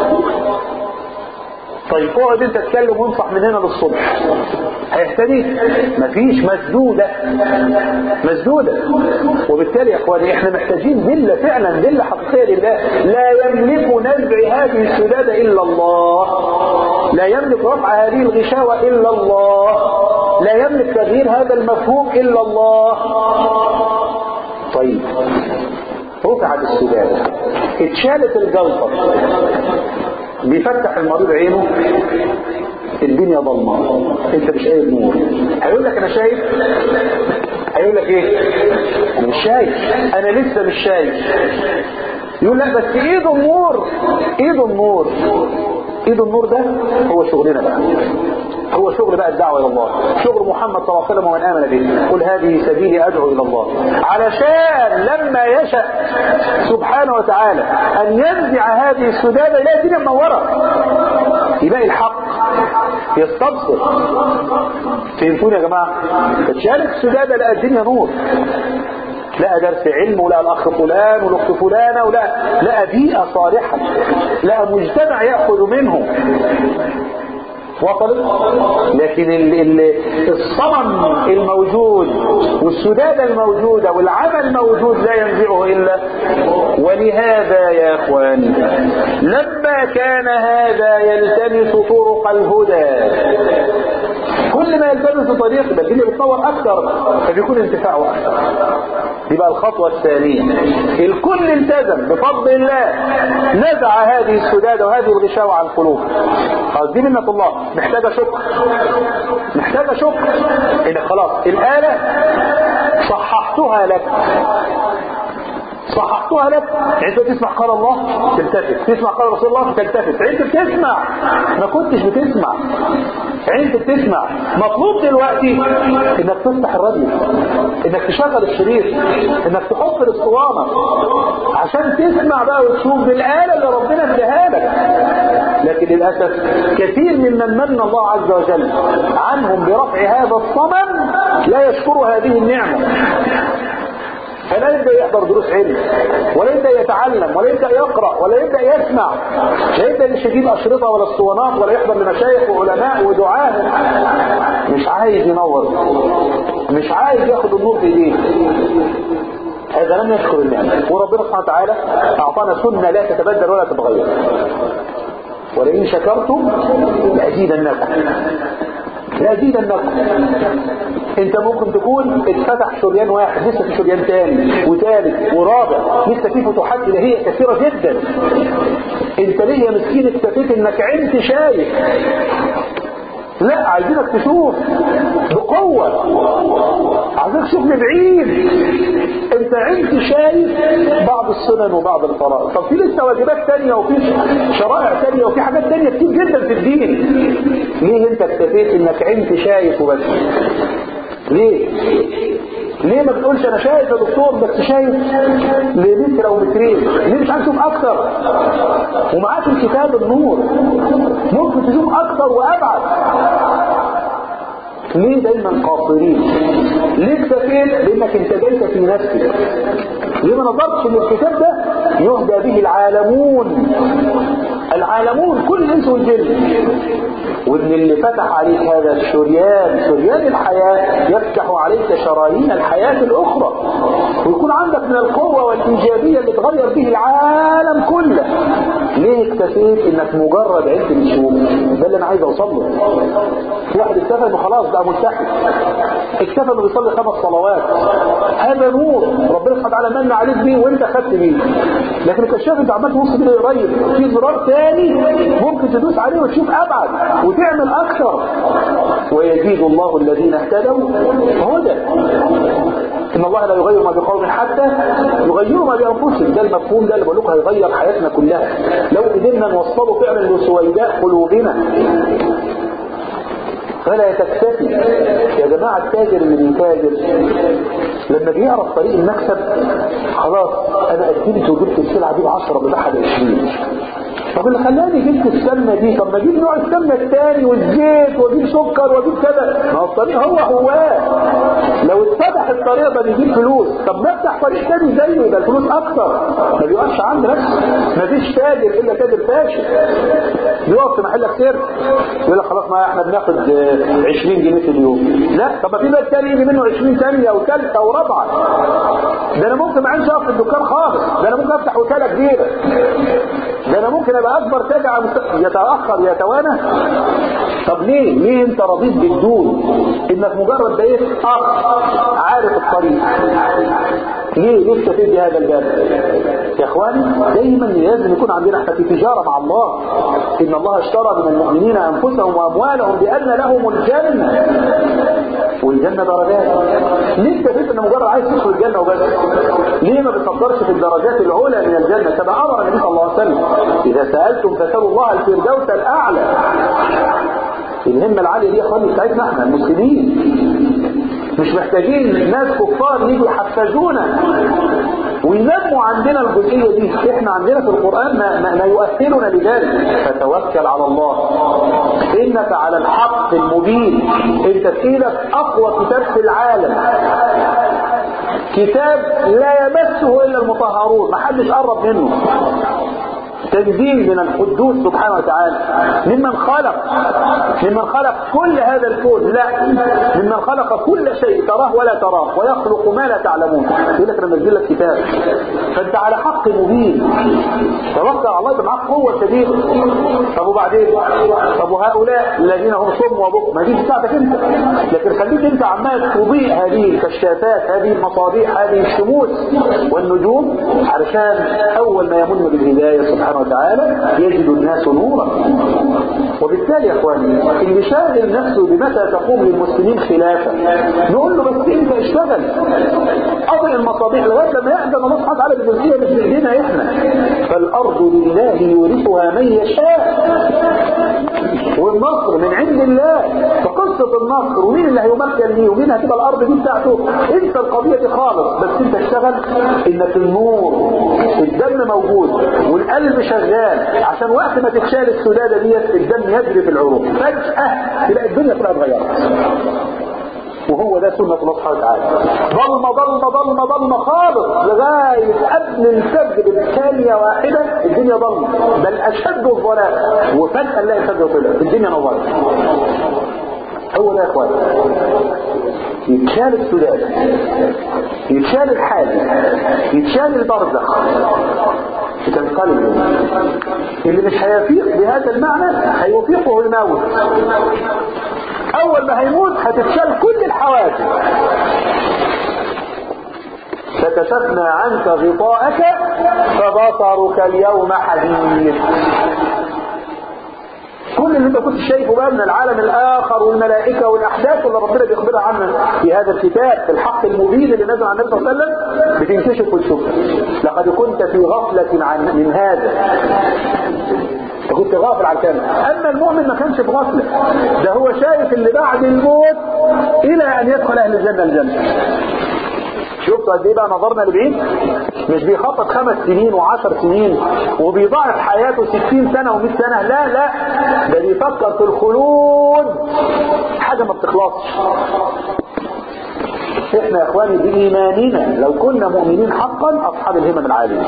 طيب اقعد انت تتكلم وانصح من هنا للصبح هيهتدي مفيش مسدودة مسدودة وبالتالي يا اخواني احنا محتاجين ذلة فعلا ذلة حقيقية لله لا يملك نزع هذه السدادة الا الله لا يملك رفع هذه الغشاوة الا الله لا يملك تغيير هذا المفهوم الا الله طيب رفعت السدادة اتشالت الجلطة بيفتح المريض عينه الدنيا ضلمه انت مش قايل نور هيقول لك انا شايف هيقول لك ايه انا مش شايف انا لسه مش شايف يقول لا بس ايده النور ايده النور ايده النور ده هو شغلنا بقى هو شغل بقى الدعوة إلى الله شغل محمد صلى الله عليه وسلم ومن آمن به قل هذه سبيلي أدعو إلى الله علشان لما يشأ سبحانه وتعالى أن ينزع هذه السدادة إلى الدنيا منورة يبقى الحق يستبصر فهمتوني يا جماعة اتشالت السدادة لقى الدنيا نور لقى درس علم ولقى الاخ فلان والاخت فلانه ولقى لقى بيئه صالحه لقى مجتمع ياخذ منه وصلت لكن ال ال الصمم الموجود والسدادة الموجودة والعمل الموجود لا ينزعه إلا ولهذا يا أخواني لما كان هذا يلتمس طرق الهدى كل ما يلتمس طريق يبقى الدنيا بتطور أكثر فبيكون انتفاعه أكثر دي بقى الخطوة الثانية الكل التزم بفضل الله نزع هذه السدادة وهذه الغشاوة عن القلوب خلاص دي منة الله محتاجة شكر محتاجة شكر انك خلاص الآلة صححتها لك صححتها لك يعني انت تسمع قال الله تلتفت تسمع قال رسول الله تلتفت انت بتسمع ما كنتش بتسمع انت بتسمع مطلوب دلوقتي انك تفتح الراديو انك تشغل الشريط انك تحط الاسطوانه عشان تسمع بقى وتشوف بالآلة اللي ربنا اداها لك لكن للأسف كثير ممن من الله عز وجل عنهم برفع هذا الصمم لا يشكر هذه النعمة فلا يبدأ يحضر دروس علم ولا يبدأ يتعلم ولا يبدأ يقرأ ولا يبدأ يسمع لا يبدأ مش يجيب أشرطة ولا اسطوانات ولا يحضر لمشايخ وعلماء ودعاة مش عايز ينور مش عايز ياخد النور في ايديه هذا لم يشكر النعمة وربنا سبحانه وتعالى أعطانا سنة لا تتبدل ولا تتغير ولئن شكرتم لأزيدنكم لأزيدنكم انت ممكن تكون اتفتح شريان واحد لسه في شريان تاني وثالث ورابع لسه في فتوحات الهيه كثيره جدا انت ليه يا مسكين اكتفيت انك عينت شايف لا عايزينك تشوف بقوة عايزينك تشوف من بعيد انت عينت شايف بعض السنن وبعض الفرائض طب في لسه واجبات تانية وفي شرائع تانية وفي حاجات تانية كتير جدا في الدين ليه انت اكتفيت انك عينت شايف وبس ليه ليه ما بتقولش انا شايف يا دكتور بس شايف لمتر او مترين ليه مش عايز تشوف اكتر ومعاك الكتاب النور ممكن تشوف اكتر وابعد ليه دايما قاصرين ليه اكتفيت لانك انتبهت في نفسك ليه ما نظرتش ان الكتاب ده يهدى به العالمون العالمون كل الانس والجن وان اللي فتح عليك هذا الشريان شريان الحياة يفتح عليك شرايين الحياة الاخرى ويكون عندك من القوة والايجابية اللي تغير به العالم كله ليه اكتفيت انك مجرد عد الشهور ده اللي انا عايز اوصل له في واحد اكتفى انه خلاص بقى ملتحي اكتفى انه بيصلي خمس صلوات هذا نور ربنا سبحانه وتعالى من عليك بيه وانت خدت بيه لكن اكتشفت انت عمال تبص كده قريب في زرار تاني ممكن تدوس عليه وتشوف ابعد وتعمل اكثر ويزيد الله الذين اهتدوا هدى ان الله لا يغير ما بقوم حتى يغيروا ما بانفسهم ده المفهوم ده اللي بقول لكم هيغير حياتنا كلها لو قدرنا نوصله فعلا لسويداء قلوبنا فلا تكتفي يا جماعة التاجر اللي بيتاجر لما بيعرف طريق المكسب خلاص انا قدمت وجبت السلعة دي ب 10 ببيعها ب 20 طب اللي خلاني جبت السمنة دي طب ما اجيب نوع السمنة الثاني والزيت واجيب سكر واجيب كذا ما هو الطريق هو هو لو اتفتح الطريق ده بيجيب فلوس طب نفتح طريق تاني زيه يبقى الفلوس اكتر ما بيوقفش عند نفسه ما فيش تاجر الا تاجر فاشل بيقف في محلك سير يقول لك خلاص ما احنا بناخد 20 جنيه في اليوم لا طب ما في بقى تاني يجي منه 20 ثانيه او ثالثه ورابعه ده انا ممكن ما عنديش اقف في الدكان خالص ده انا ممكن افتح وكاله كبيره ده انا ممكن ابقى اكبر تاجر يتاخر يتوانى طب ليه ليه انت رضيت بالدون انك مجرد بقيت اخ عارف الطريق ليه ليه استفيد بهذا الباب يا اخواني دايما لازم يكون عندنا احنا في تجاره مع الله ان الله اشترى من المؤمنين انفسهم واموالهم بان لهم الجنه والجنه درجات ليه استفيد ان مجرد عايز تدخل الجنه وبس ليه ما بتفكرش في الدرجات العلى من الجنه كما امر النبي صلى الله عليه وسلم اذا سالتم فسالوا الله الفردوس الاعلى الهمه العاليه دي يا اخواني بتاعتنا احنا المسلمين مش محتاجين ناس كفار يجوا يحفزونا وينموا عندنا الجزئية دي احنا عندنا في القرآن ما, ما, ما يؤثرنا لذلك فتوكل على الله انك على الحق المبين انت في ايدك اقوى كتاب في العالم كتاب لا يمسه الا المطهرون محدش قرب منه تنزيل من القدوس سبحانه وتعالى ممن خلق ممن خلق كل هذا الكون لا ممن خلق كل شيء تراه ولا تراه ويخلق ما لا تعلمون يقول لك انا منزل لك كتاب فانت على حق مبين توكل على الله يبقى معاك قوه شديده طب وبعدين طب وهؤلاء الذين هم صم وبكم ما دي بتاعتك انت لكن خليك انت عمال تضيء هذه الكشافات هذه المصابيح هذه الشموس والنجوم علشان اول ما يمن بالهدايه سبحانه وتعالى يجد الناس نورا وبالتالي يا اخواني اللي شاغل نفسه بمتى تقوم للمسلمين خلافه نقول له بس انت اشتغل اضع المصابيح لغايه لما يأذن الله سبحانه وتعالى بالجزئيه مش بايدينا احنا فالارض لله يورثها من يشاء والنصر من عند الله فقصة النصر ومين اللي هيمكن ليه ومين هتبقى الارض دي بتاعته انت القضية دي خالص بس انت اشتغل انك النور الدم موجود والقلب شغال عشان وقت ما تتشال السدادة ديت الدم يجري في العروق فجأة تلاقي الدنيا كلها اتغيرت وهو ده سنة الله سبحانه وتعالى ضلمة ضلمة ضلمة ضلمة خالص لغاية قبل الفجر بثانية واحدة الدنيا ضلمة بل أشد الظلام وفجأة نلاقي الفجر طلع الدنيا نورت هو ده يا اخوان يتشال السداد يتشال الحاجز يتشال البرزخ تنقلب اللي مش هيفيق بهذا المعنى هيوفيقه الموت اول ما هيموت هتتشال كل الحواجز فكشفنا عنك غطاءك فبصرك اليوم حديد كل اللي انت كنت شايفه بقى من العالم الاخر والملائكه والاحداث اللي ربنا بيخبرها عنها في هذا الكتاب في الحق المبين اللي نزل عن النبي صلى الله عليه وسلم بتنكشف وتشوفها لقد كنت في غفله عن من هذا انت كنت غافل عن كده اما المؤمن ما كانش في غفله ده هو شايف اللي بعد الموت الى ان يدخل اهل الجنه الجنه شفتوا قد ايه بقى نظرنا لبعيد مش بيخطط خمس سنين وعشر سنين وبيضاعف حياته ستين سنة ومئة سنة لا لا ده بيفكر في الخلود حاجة ما بتخلصش احنا يا اخواني بايماننا لو كنا مؤمنين حقا اصحاب الهمم العاليه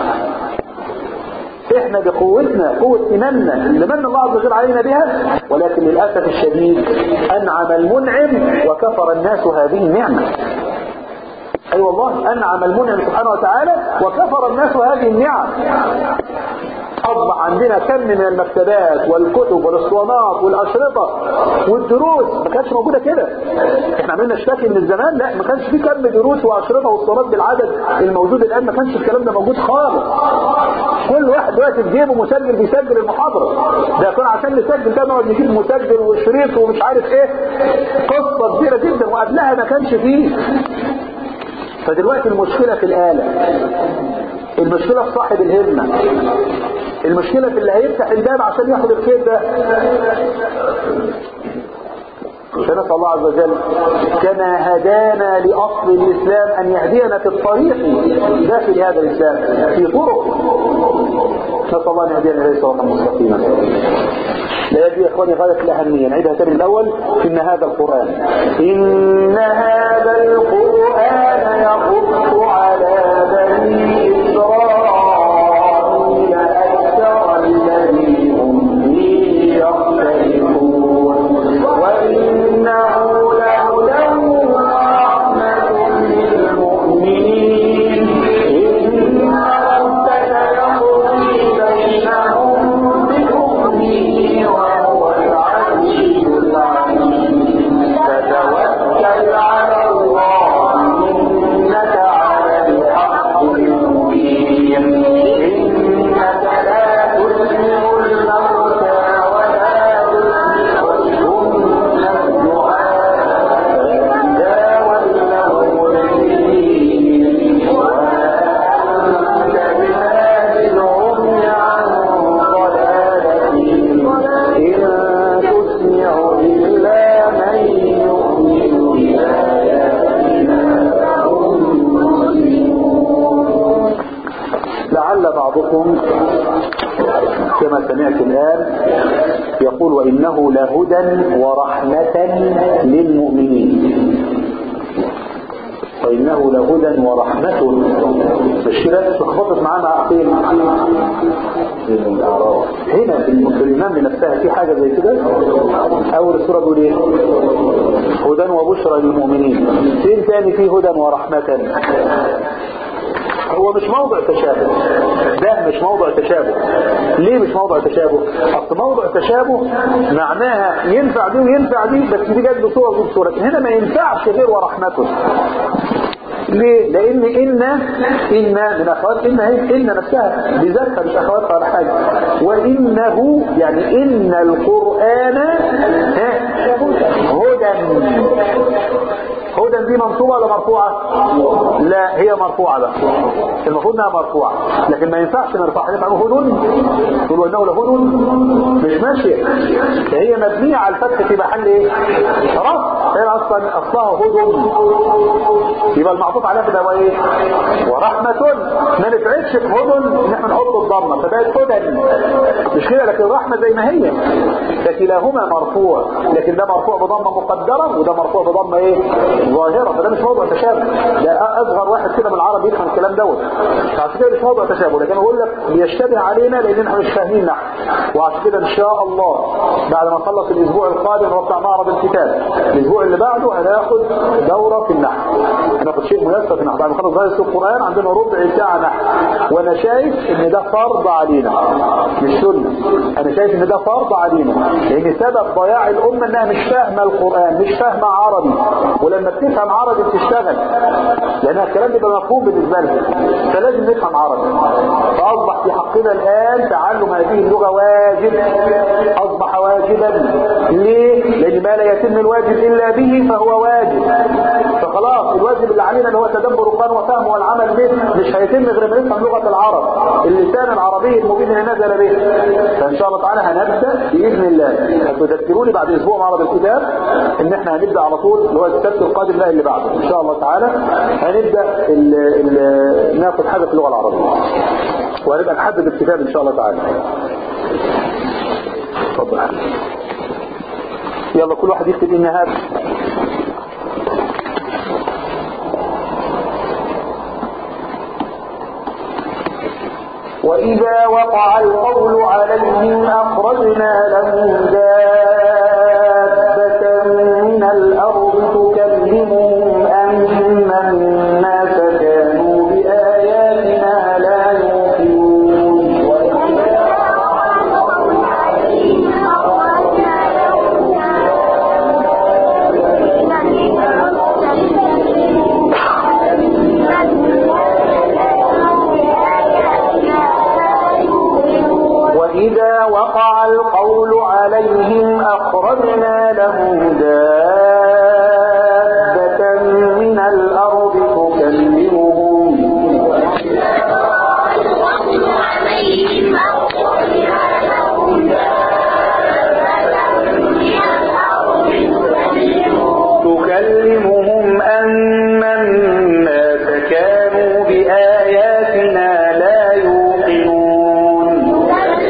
احنا بقوتنا قوة ايماننا اللي من الله عز وجل علينا بها ولكن للأسف الشديد انعم المنعم وكفر الناس هذه النعمة اي أيوة والله انعم المنعم سبحانه وتعالى وكفر الناس هذه النعم اصبح عندنا كم من المكتبات والكتب والاسطوانات والاشرطه والدروس ما كانتش موجوده كده احنا عملنا اشتكي من الزمان لا ما كانش في كم دروس واشرطه واسطوانات بالعدد الموجود الان ما كانش الكلام ده موجود خالص كل واحد دلوقتي في جيبه مسجل بيسجل المحاضره ده كان عشان نسجل ده نقعد نجيب مسجل وشريط ومش عارف ايه قصه كبيره جدا وقبلها ما كانش فيه فدلوقتي المشكله في الاله المشكله في صاحب الهمه المشكلة في اللي هيفتح الباب عشان ياخد الخير ده فنسأل الله عز وجل كما هدانا لأصل الإسلام أن يهدينا في الطريق داخل هذا الإسلام في طرق نسأل الله أن يهدينا إليه صراطا مستقيما لا يجري يا إخواني غاية الأهمية نعيدها تاني الأول إن هذا القرآن إن هذا القرآن يقص على بني إسرائيل أكثر الذي هم فيه يختلفون وإنه لهدى ورحمة للمؤمنين إن ربك يقضي بينهم بحكمه وهو العزيز العليم فتوكل على الله إنك على الحق المبين إنك لا تسمع الموتى ولا تسمع الصم الدعاء إذا ولوا مدبرين وما أنت بهادي العمي عن ضلالتهم إن تسمع إلا من يؤمن بآياتنا فهم مسلمون لعل بعضكم كما سمعت الآن يقول وإنه لهدى ورحمة للمؤمنين وإنه لهدى ورحمة الشباب تخبطت معانا عقيل هنا في الإمام نفسها في حاجة زي كده أول السورة بيقول إيه هدى وبشرى للمؤمنين فين تاني فيه هدى ورحمة هو مش موضع تشابه ده مش موضع تشابه ليه مش موضع تشابه اصل موضع تشابه معناها ينفع دي وينفع دي بس دي جت بصوره ودي بصوره لكن هنا ما ينفعش غير ورحمته ليه؟ لأن إن إن من أخوات إن هي إن نفسها بذاتها مش أخواتها ولا حاجة وإنه يعني إن القرآن ها هدى هدى دي منصوبة ولا مرفوعة؟ لا هي مرفوعة بقى المفروض انها مرفوعة لكن ما ينفعش نرفعها ينفع هدى تقول وانه لهدى مش ماشية فهي مبنية على الفتح في محل ايه؟ رفع هي اصلا اصلها هدى يبقى المعطوف عليها كده هو ايه؟ ورحمة ما نفعلش في هدى ان احنا نحط الضمة فبقت هدى مش كده لكن الرحمة زي ما هي فكلاهما مرفوع لكن ده مرفوع بضمة مقدرة وده مرفوع بضمة ايه؟ ظاهرة فده مش موضوع تشابه ده اصغر واحد كده من العرب يفهم الكلام دوت فعشان كده مش موضوع تشابه لكن بقول لك بيشتبه علينا لان احنا مش فاهمين نحن وعشان كده ان شاء الله بعد ما نخلص الاسبوع القادم نطلع معرض الكتاب الاسبوع اللي بعده هناخد دورة في النحو هناخد شيء ميسر في النحو بعد ما نخلص درس القرآن عندنا ربع ساعة نحو وانا شايف ان ده فرض علينا مش سنة انا شايف ان ده فرض علينا لان سبب ضياع الامة انها مش فاهمة القرآن مش فاهمة عربي ولما بتفهم عربي بتشتغل لان الكلام بيبقى مفهوم بالنسبة لها فلازم نفهم عربي فاصبح في حقنا الان تعلم هذه اللغة واجب اصبح واجبا ليه؟ لان ما لا يتم الواجب الا به فهو واجب فخلاص الواجب اللي علينا اللي هو تدبر القرآن وفهمه والعمل به مش هيتم غير ما نفهم لغة العرب اللسان العربي المبين اللي نزل به فان شاء الله تعالى هنبدا باذن الله هتذكروني بعد اسبوع معرض الكتاب ان احنا هنبدا على طول اللي هو السبت القادم لا اللي بعده ان شاء الله تعالى هنبدا ال ال ناخد حاجه في اللغه العربيه وهنبقى نحدد الكتاب ان شاء الله تعالى اتفضل يلا كل واحد يكتب ان هذا وإذا وقع القول عليهم أخرجنا لهم دابة من الأرض تكلمهم أن الناس كانوا بآياتنا لا يوقنون وإذا وقع القول عليهم أخرجنا لهم دابة من الأرض تكلمهم تكلمهم أن الناس كانوا بآياتنا لا يوقنون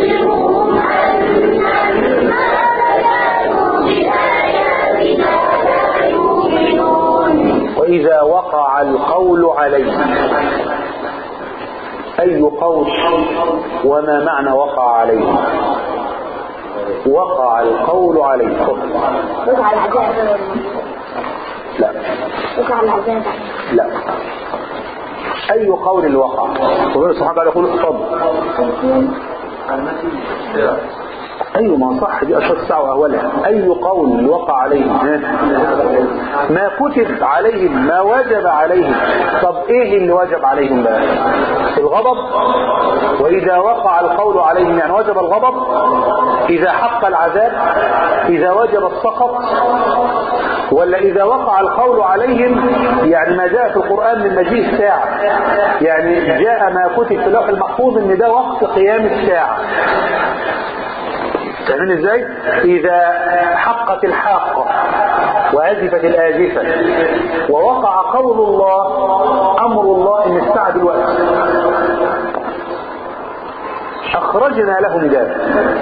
وإذا وقع القول عليهم أي قول وما معنى وقع عليه وقع القول عليه وقع العذاب لا وقع العذاب لا أي قول وقع ربنا سبحانه وتعالى يقول اتفضل أيوة ما صح دي أشهر الساعة أولها أي قول وقع عليهم ها؟ ما كتب عليهم ما وجب عليهم طب إيه اللي وجب عليهم بقى الغضب وإذا وقع القول عليهم يعني وجب الغضب إذا حق العذاب إذا وجب السخط ولا إذا وقع القول عليهم يعني ما جاء في القرآن من مجيء الساعة يعني جاء ما كتب في اللوح المحفوظ ان ده وقت قيام الساعة فاهمين ازاي اذا حقت الحاقة وازفت الازفة ووقع قول الله امر الله ان الساعة دلوقتي اخرجنا لهم دابة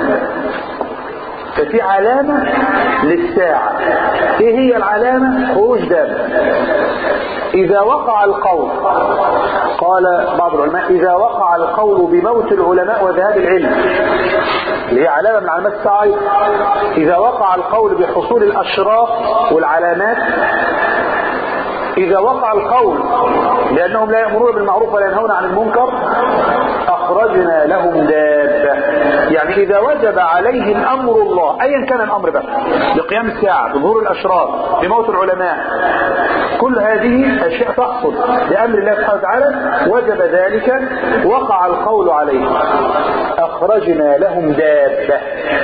ففي علامة للساعة ايه هي العلامة خروج دابة اذا وقع القول قال بعض العلماء اذا وقع القول بموت العلماء وذهاب العلم اللي هي علامة من علامات الساعة أيضا. اذا وقع القول بحصول الاشراف والعلامات إذا وقع القول لأنهم لا يأمرون بالمعروف ولا ينهون عن المنكر أخرجنا لهم دابة يعني إذا وجب عليهم أمر الله أيا كان الأمر بقى بقيام الساعة بظهور الأشرار بموت العلماء كل هذه أشياء تحصل بأمر الله سبحانه وتعالى وجب ذلك وقع القول عليهم أخرجنا لهم دابة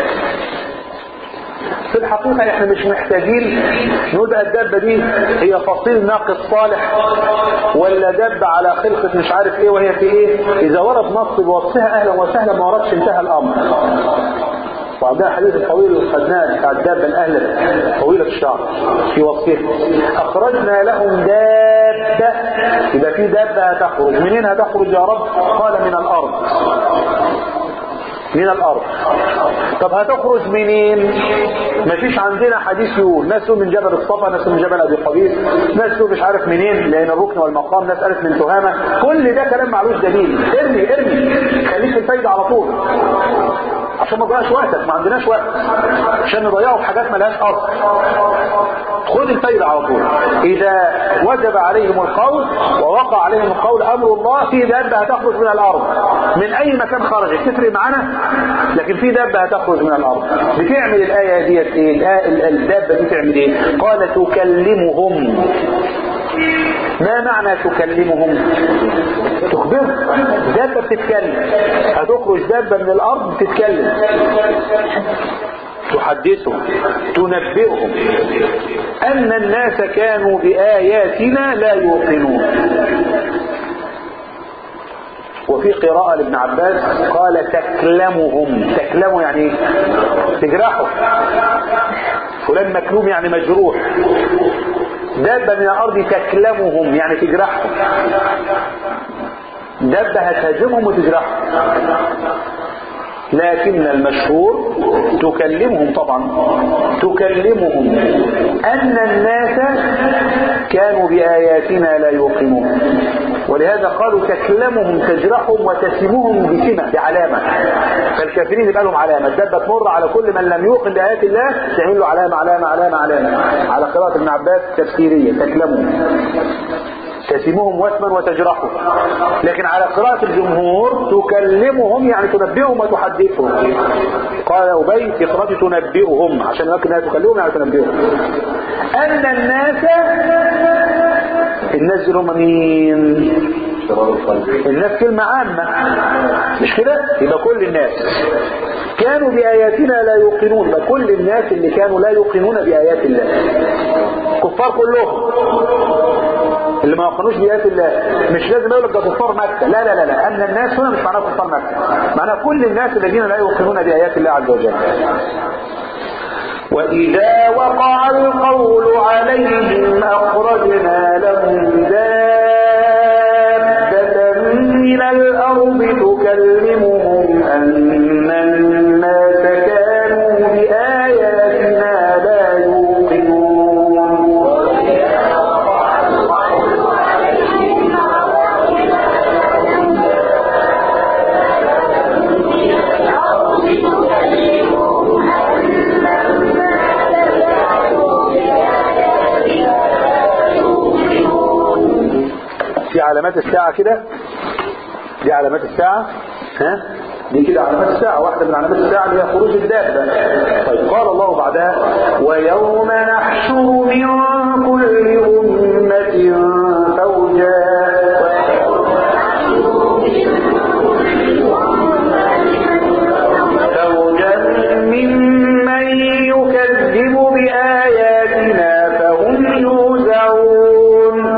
في الحقيقة احنا مش محتاجين نقول بقى الدابة دي هي فصيل ناقص صالح ولا دابة على خلقة مش عارف ايه وهي في ايه اذا ورد نص بوصفها اهلا وسهلا ما وردش انتهى الامر وعندنا حديث الطويل الخدناء بتاع الدابة الأهلة طويلة الشعر في وصفها أخرجنا لهم دابة يبقى في دابة هتخرج منين هتخرج يا رب قال من الأرض من الأرض طب هتخرج منين مفيش عندنا حديث يقول ناس يقول من جبل الصفا ناس من جبل أبي قبيس ناس يقول مش عارف منين لأن الركن والمقام ناس قالت من تهامة كل ده كلام معلوش دليل ارمي ارمي خليك في الفايدة على طول عشان ما تضيعش وقتك ما عندناش وقت عشان نضيعه في حاجات ملهاش اصل خد الفايدة على طول اذا وجب عليهم القول ووقع عليهم القول امر الله في دابة هتخرج من الارض من اي مكان خرجت تفرق معانا لكن في دابة هتخرج من الارض بتعمل الاية ديت ايه الآية- الدابة دي تعمل ايه قال تكلمهم ما معنى تكلمهم تخبر دابة بتتكلم هتخرج دابة من الأرض تتكلم تحدثهم تنبئهم أن الناس كانوا بآياتنا لا يوقنون وفي قراءة لابن عباس قال تكلمهم تكلموا يعني ايه تجرحه فلان مكلوم يعني مجروح دابة من الأرض تكلمهم يعني تجرحهم دابة هتهاجمهم وتجرحهم لكن المشهور تكلمهم طبعا تكلمهم أن الناس كانوا بآياتنا لا يوقنون ولهذا قالوا تكلمهم تجرحهم وتسمهم بسمة بعلامة فالكافرين يبقى لهم علامة الدبة تمر على كل من لم يوقن بآيات الله تعمل له علامة علامة علامة علامة على قراءة ابن عباس تفسيرية تكلمهم تسمهم وسما وتجرحهم لكن على قراءة الجمهور تكلمهم يعني تنبئهم وتحدثهم قال أبي في قراءة تنبئهم عشان يؤكد انها تكلمهم يعني تنبئهم أن الناس الناس دول هم مين الناس كلمة عامة مش كده يبقى كل الناس كانوا بآياتنا لا يوقنون يبقى كل الناس اللي كانوا لا يوقنون بآيات الله كفار كلهم اللي ما يوقنوش بآيات الله مش لازم يقول لك ده كفار مكة لا لا لا لا أن الناس هنا مش معناه كفار مكة معناه كل الناس الذين لا يوقنون بآيات الله عز وجل وإذا وقع القول عليهم أخرجنا لهم دابة من الأرض تكلمهم أن الناس كانوا بآياتنا لا يوقنون في علامات الساعة كده دي علامات الساعة ها دي كده علامات الساعة واحدة من علامات الساعة اللي هي خروج الدابة طيب قال الله بعدها ويوم نحشر من كل أمة فوجا فوجا ممن يكذب بآياتنا فهم يوزعون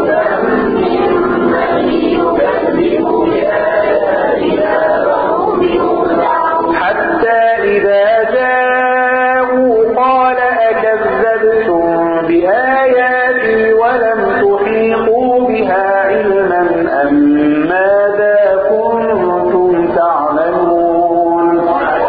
حتى إذا جاءوا قال أكذبتم بآياتي ولم تحيطوا بها علما أم ماذا كنتم تعملون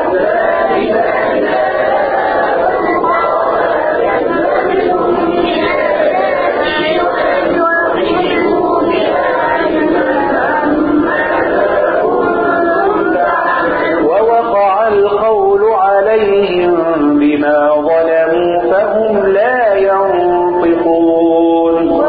ووقع القول عليهم بما ظلموا فهم لا ينطقون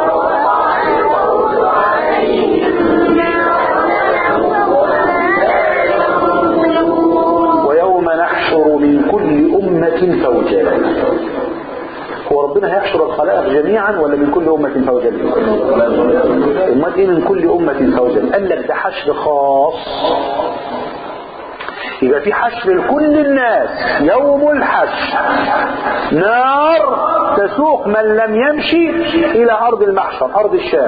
ويوم نحشر من كل أمة فوجا هو ربنا هيحشر الخلائق جميعا ولا من كل أمة فوجا أمال إيه من كل أمة فوجا قال لك ده حشر خاص يبقى في حشر لكل الناس يوم الحشر نار تسوق من لم يمشي إلى أرض المحشر أرض الشام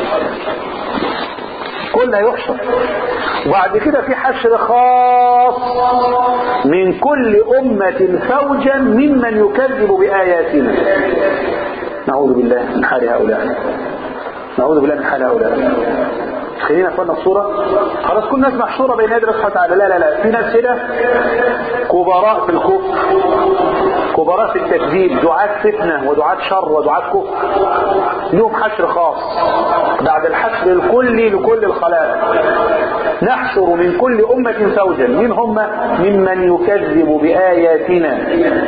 كلها يحشر وبعد كده في حشر خاص من كل أمة فوجا ممن يكذب بآياتنا نعوذ بالله من حال هؤلاء نعوذ بالله من حال هؤلاء خلينا اخوانا الصورة خلاص كل الناس محشورة بين يدي الله سبحانه وتعالى لا لا لا في ناس هنا كبراء في الكفر كبراء في التكذيب دعاة فتنة ودعاة شر ودعاة كفر لهم حشر خاص بعد الحشر الكلي لكل الخلائق نحشر من كل أمة فوجا مين هم ممن يكذب بآياتنا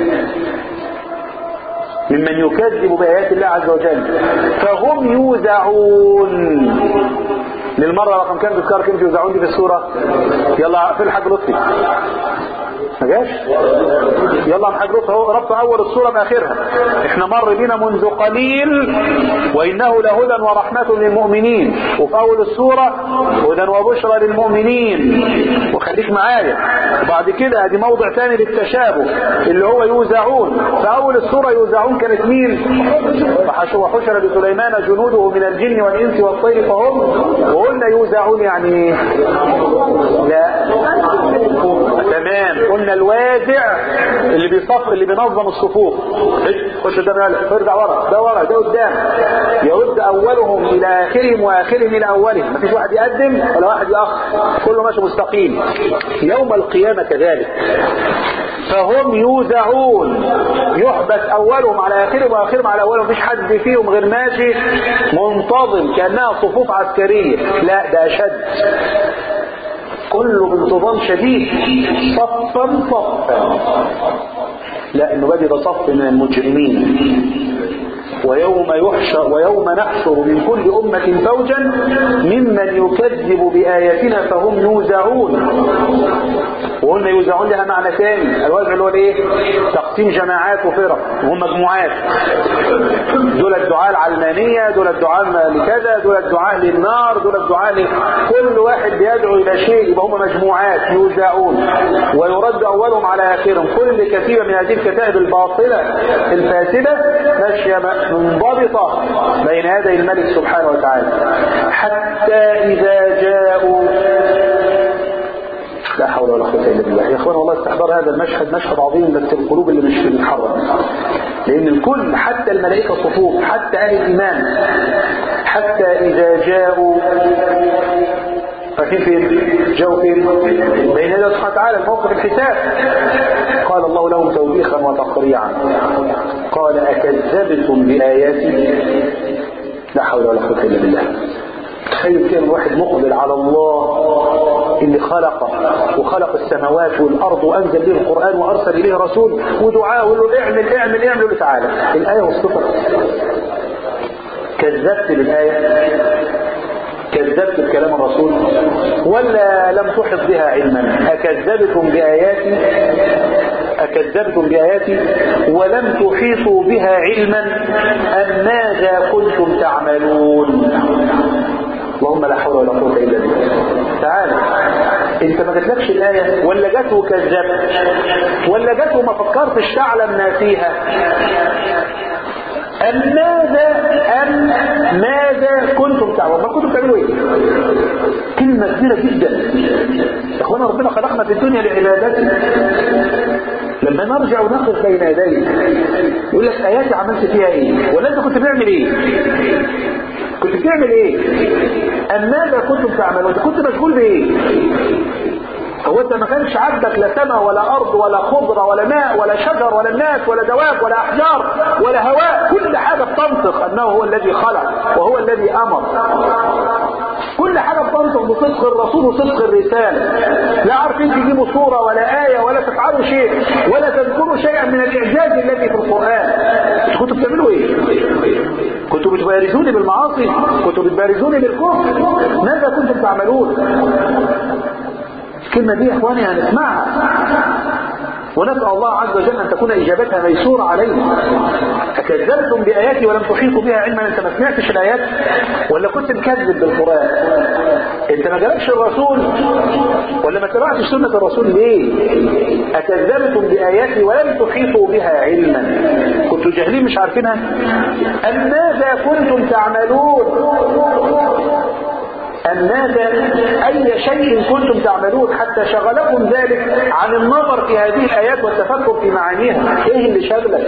ممن يكذب بآيات الله عز وجل فهم يوزعون للمرة رقم كام تذكر كلمة يوزعون دي في السورة يلا في الحاج لطفي ما جاش يلا يا حاج لطفي اهو ربط اول السورة باخرها احنا مر بينا منذ قليل وانه لهدى ورحمة للمؤمنين وفي اول السورة هدى وبشرى للمؤمنين وخلينا خليك معايا وبعد كده ادي موضع تاني للتشابه اللي هو يوزعون في اول السورة يوزعون كانت مين وحش- وحشر لسليمان جنوده من الجن والانس والطير فهم وقلنا يوزعون يعني ايه لا تمام قلنا الوازع اللي بيصف اللي بينظم الصفوف خش ده مالك ارجع ورا ده ورا ده قدام يرد اولهم الى اخرهم واخرهم الى اولهم مفيش واحد يقدم ولا واحد يأخر كله ماشي مستقيم يوم القيامة كذلك فهم يوزعون يحبس اولهم على اخرهم واخرهم على اولهم مفيش حد فيهم غير ماشي منتظم كانها صفوف عسكريه لا ده اشد كله بانتظام شديد صفا صفا لا انه بدي ده صف من المجرمين ويوم يحشر ويوم نحشر من كل أمة فوجا ممن يكذب بآياتنا فهم يوزعون وقلنا يوزعون لها معنى ثاني الوزع اللي هو الايه تقسيم جماعات وفرق وهم مجموعات دول الدعاء العلمانية دول الدعاء لكذا دول الدعاء للنار دول الدعاء ل... كل واحد بيدعو إلى شيء يبقى هم مجموعات يوزعون ويرد أولهم على آخرهم كل كتيبة من هذه الكتائب الباطلة الفاسدة ماشية منضبطة بين يدي الملك سبحانه وتعالى حتى إذا جاءوا لا حول ولا قوة إلا بالله يا إخوان والله استحضار هذا المشهد مشهد عظيم بس القلوب اللي مش بتتحرك لأن الكل حتى الملائكة صفوف حتى أهل الإيمان حتى إذا جاءوا فاكرين فين؟ جاءوا فين؟ بين يدي سبحانه وتعالى الموقف الحساب قال الله لهم توبيخا وتقريعا قال أكذبتم بآياتي لا حول ولا قوة إلا بالله تخيل كده الواحد مقبل على الله اللي خلقه وخلق السماوات والأرض وأنزل به القرآن وأرسل إليه رسول ودعاه ويقول له اعمل اعمل اعمل له تعالى الآية والصفة كذبت بالآية كذبت بكلام الرسول ولا لم تحط بها علما أكذبتم بآياتي أكذبتم بآياتي ولم تحيطوا بها علما أم ماذا كنتم تعملون اللهم لا حول ولا قوة إلا بالله تعالى انت ما جاتلكش الآية ولا جات وكذبت ولا جات وما فكرتش تعلم ما فيها أم ماذا أم ماذا كنتم تعملون ما كنتم تعملوا ايه كلمة كبيرة جدا يا اخوانا ربنا خلقنا في الدنيا لعبادته لما نرجع ونقف بين يديه يقول لك اياتي عملت فيها ايه ولا انت كنت بتعمل ايه كنت بتعمل ايه ام ماذا كنتم تعملون كنت مشغول بايه هو انت ما كانش عندك لا سماء ولا ارض ولا خضره ولا ماء ولا شجر ولا ناس ولا دواب ولا احجار ولا هواء كل حاجه بتنطق انه هو الذي خلق وهو الذي امر كل حاجه بتنطق بصدق الرسول وصدق الرساله لا عارفين تجيبوا صوره ولا ايه ولا تفعلوا شيء ولا تذكروا شيئا من الاعجاز الذي في القران كنتوا بتعملوا ايه كنتوا بتبارزوني بالمعاصي كنتوا بتبارزوني بالكفر ماذا كنتم تعملون الكلمة دي يا اخواني هنسمعها ونسأل الله عز وجل أن تكون إجابتها ميسورة علينا أكذبتم بآياتي ولم تحيطوا بها علما أنت ما سمعتش الآيات ولا كنت مكذب بالقرآن أنت ما جالكش الرسول ولا ما تبعتش سنة الرسول ليه أكذبتم بآياتي ولم تحيطوا بها علما كنتوا جاهلين مش عارفينها أم ماذا كنتم تعملون أم ماذا أي شيء كنتم تعملون حتى شغلكم ذلك عن النظر في هذه الآيات والتفكر في معانيها إيه اللي شغلك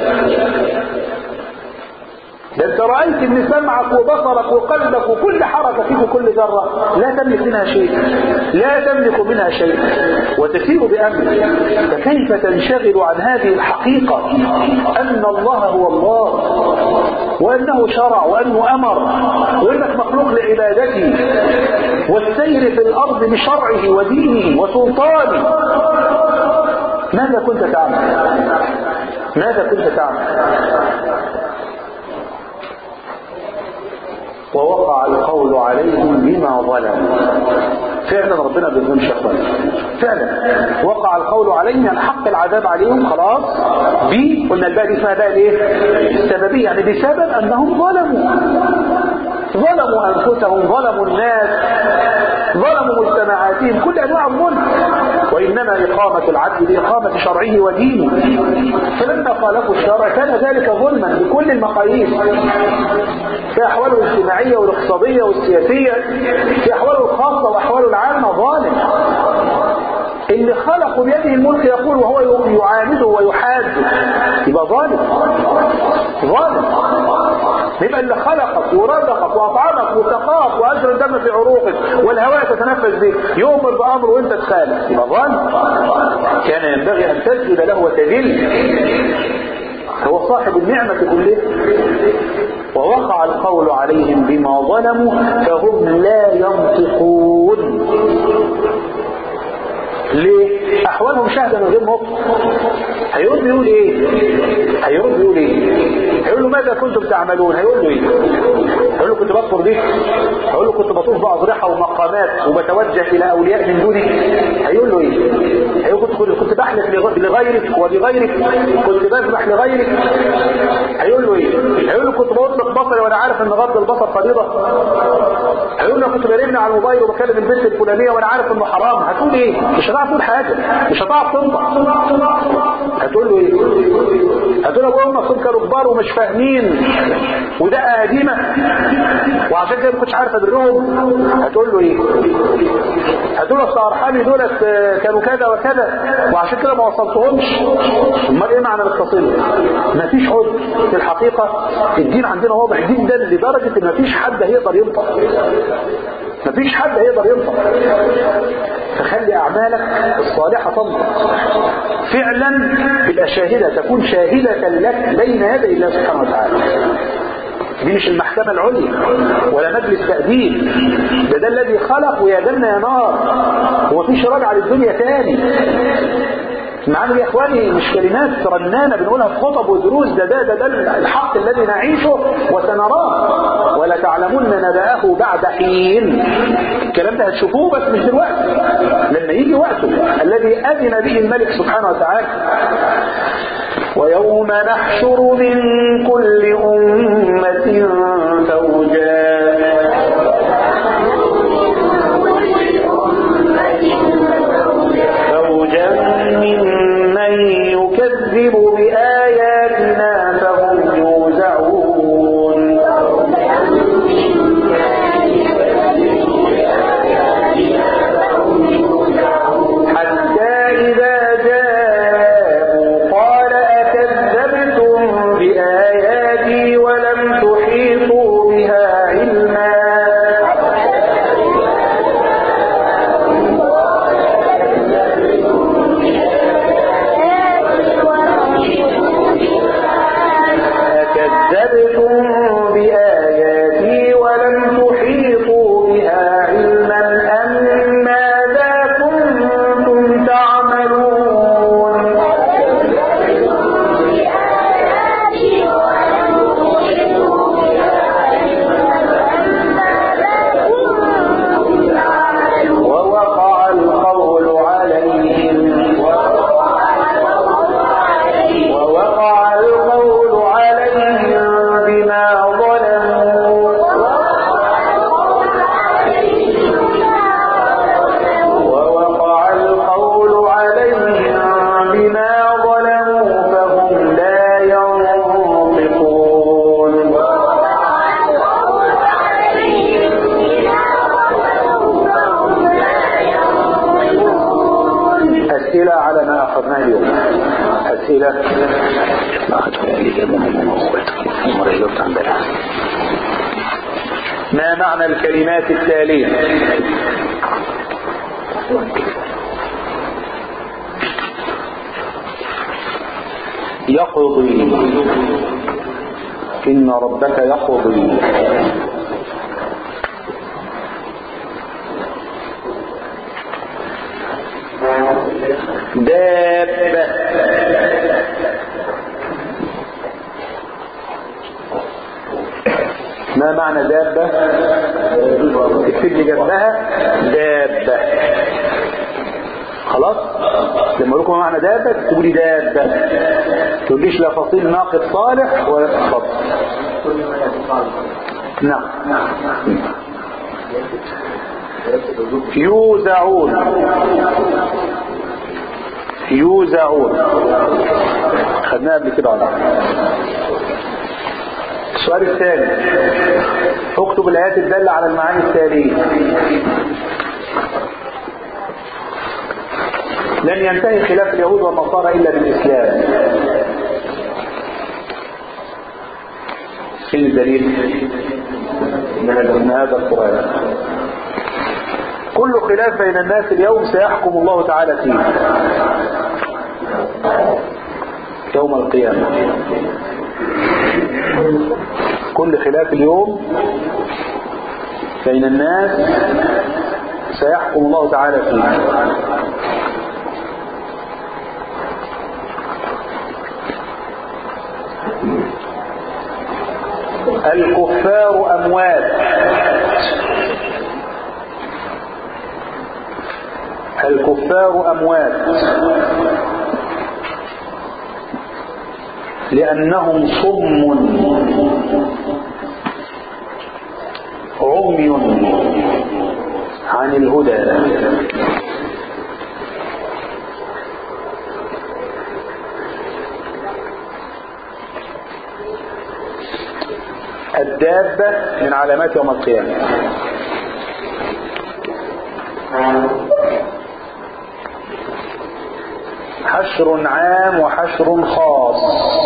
ده انت رأيت ان سمعك وبصرك وقلبك وكل حركة فيك وكل ذرة لا تملك منها شيء لا تملك منها شيء وتسير بأمرك فكيف تنشغل عن هذه الحقيقة أن الله هو الله وأنه شرع وأنه أمر وأنك مخلوق لعبادته والسير في الأرض بشرعه ودينه وسلطانه ماذا كنت تعمل ماذا كنت تعمل ووقع القول عليهم بما ظلموا فعلا ربنا بيظلمش اخوان فعلا وقع القول عليهم يعني حق العذاب عليهم خلاص ب قلنا الباء دي اسمها باء الايه السببيه يعني بسبب انهم ظلموا ظلموا انفسهم ظلموا الناس ظلموا مجتمعاتهم كل انواع الظلم وإنما إقامة العدل بإقامة شرعه ودينه فلما خالفوا الشرع كان ذلك ظلما بكل المقاييس في أحواله الاجتماعية والاقتصادية والسياسية في أحواله الخاصة وأحواله العامة ظالم اللي خلق بيده الملك يقول وهو يعانده ويحاده يبقى ظالم ظالم يبقى اللي خلقك ورزقك واطعمك وسقاك واجر الدم في عروقك والهواء تتنفس به يؤمر بامر وانت تخالف يبقى ظالم كان ينبغي ان تسجد له وتذل هو صاحب النعمة كلها ووقع القول عليهم بما ظلموا فهم لا ينطقون ليه؟ أحوالهم شهدة من غير نطق هيرد يقول إيه؟ هيرد يقول إيه؟ هيقول له ماذا كنتم تعملون؟ هيقول له إيه؟ هيقول له كنت بطفر بيك هيقول له كنت بطوف بأضرحة ومقامات وبتوجه إلى أولياء من دوني هيقول له إيه؟ هيقول كنت كنت, كنت بحلف لغيرك وبغيرك كنت بذبح لغيرك هيقول له إيه؟ هيقول له كنت بطلق بصري وأنا عارف إن غض البصر فريضة هيقول له كنت برمي على الموبايل وبكلم البنت الفلانية وأنا عارف إنه حرام هتقول إيه؟ مش هتعرف تقول حاجة مش هتعرف تنطق هتقول له ايه هتقول له هم اصل كانوا كبار ومش فاهمين ودقه قديمه وعشان كده ما كنتش عارف ادرهم هتقول له ايه هتقول له اصل ارحامي دولت كانوا كذا وكذا وعشان كده ما وصلتهمش امال ايه معنى الاتصال مفيش عذر في الحقيقه الدين عندنا واضح جدا لدرجه ان مفيش حد هيقدر ينطق مفيش حد هيقدر ينطق فخلي أعمالك الصالحة تنطق فعلا تبقى شاهدة تكون شاهدة لك بين يدي الله سبحانه وتعالى دي مش المحكمة العليا ولا مجلس تأديب ده ده الذي خلق ويا جنة يا نار هو فيش رجعة للدنيا تاني معانا يا اخواني مش كلمات رنانة بنقولها في خطب ودروس ده ده ده, ده الحق الذي نعيشه وسنراه ولا تعلمون نبأه بعد حين الكلام ده هتشوفوه بس مش دلوقتي لما يجي وقته الذي أذن به الملك سبحانه وتعالى ويوم نحشر من كل أمة فوجا فوجا ممن يكذب بآياتنا فهم يوزعون حتى إذا جاءوا قال أكذبتم بآياتي ولم تحيطوا بها علما أكذبتم بآياتي ولم تحيطوا بها علما أم ماذا كنتم تعملون ووقع القول عليهم ووقع القول عليهم بما ظلموا ووقع القول عليهم بما ظلموا فهم لا ينطقون أسئلة على ما أخذناه اليوم أسئلة ما أخذنا الإجابة من أخواتكم المرة اللي قلت عن بلها ما معنى الكلمات التالية يقضي إن ربك يقضي دابة ما معنى دابة اكتب لي جنبها دابة خلاص لما اقول لكم معنى دابة تقولوا لي دابة تقوليش لا فصيل ناقد صالح ولا فصل نعم يوزعون يوزعون خدناها قبل كده على السؤال الثاني اكتب الآيات الدالة على المعاني التالية لن ينتهي خلاف اليهود والنصارى إلا بالإسلام فين الدليل من هذا القرآن كل خلاف بين الناس اليوم سيحكم الله تعالى فيه يوم القيامة كل خلاف اليوم بين الناس سيحكم الله تعالى فيه الكفار أموات الكفار أموات لأنهم صم عمي عن الهدى الدابة من علامات يوم القيامة حشر عام وحشر خاص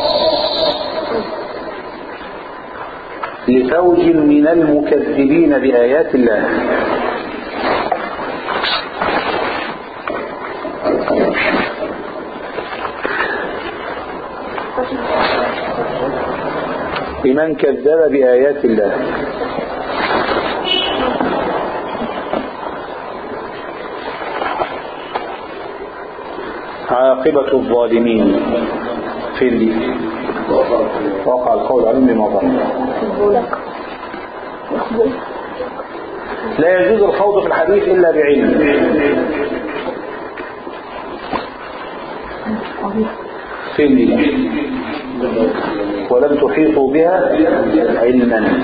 لفوج من المكذبين بآيات الله لمن كذب بآيات الله عاقبة الظالمين في اللي وقع القول عليهم بما ظنوا لا يجوز الخوض في الحديث إلا بعلم في اللي ولم تحيطوا بها علما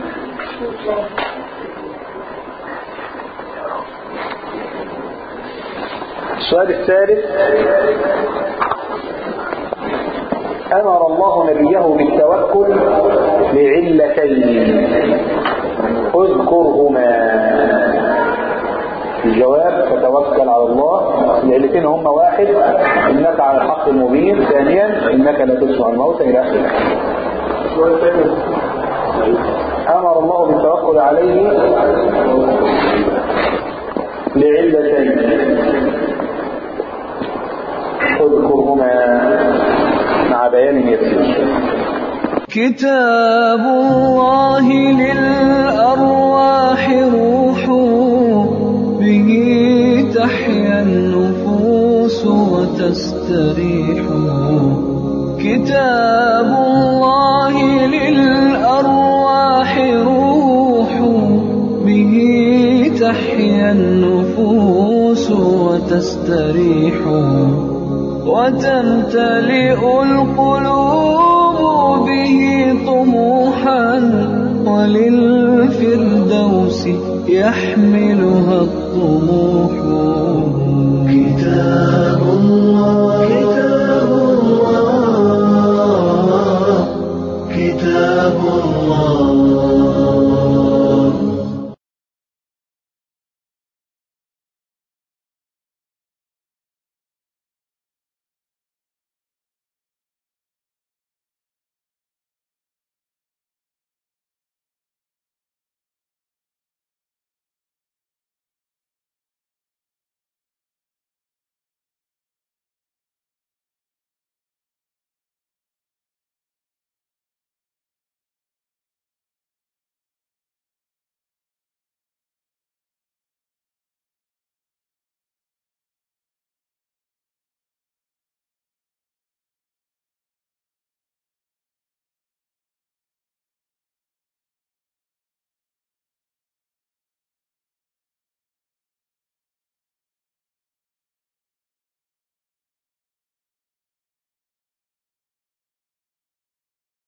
السؤال الثالث أمر الله نبيه بالتوكل لعلتين اذكرهما الجواب فتوكل على الله العلتين هما واحد انك على الحق المبين ثانيا انك لا تسمع الموت الى اخره امر الله بالتوكل عليه لعلتين اذكرهما مع بيان يسير كتاب الله للأرواح روح به تحيا النفوس وتستريح كتاب الله للأرواح روح به تحيا النفوس وتستريح وتمتلئ القلوب به طموحا وللفردوس يحملها الطموح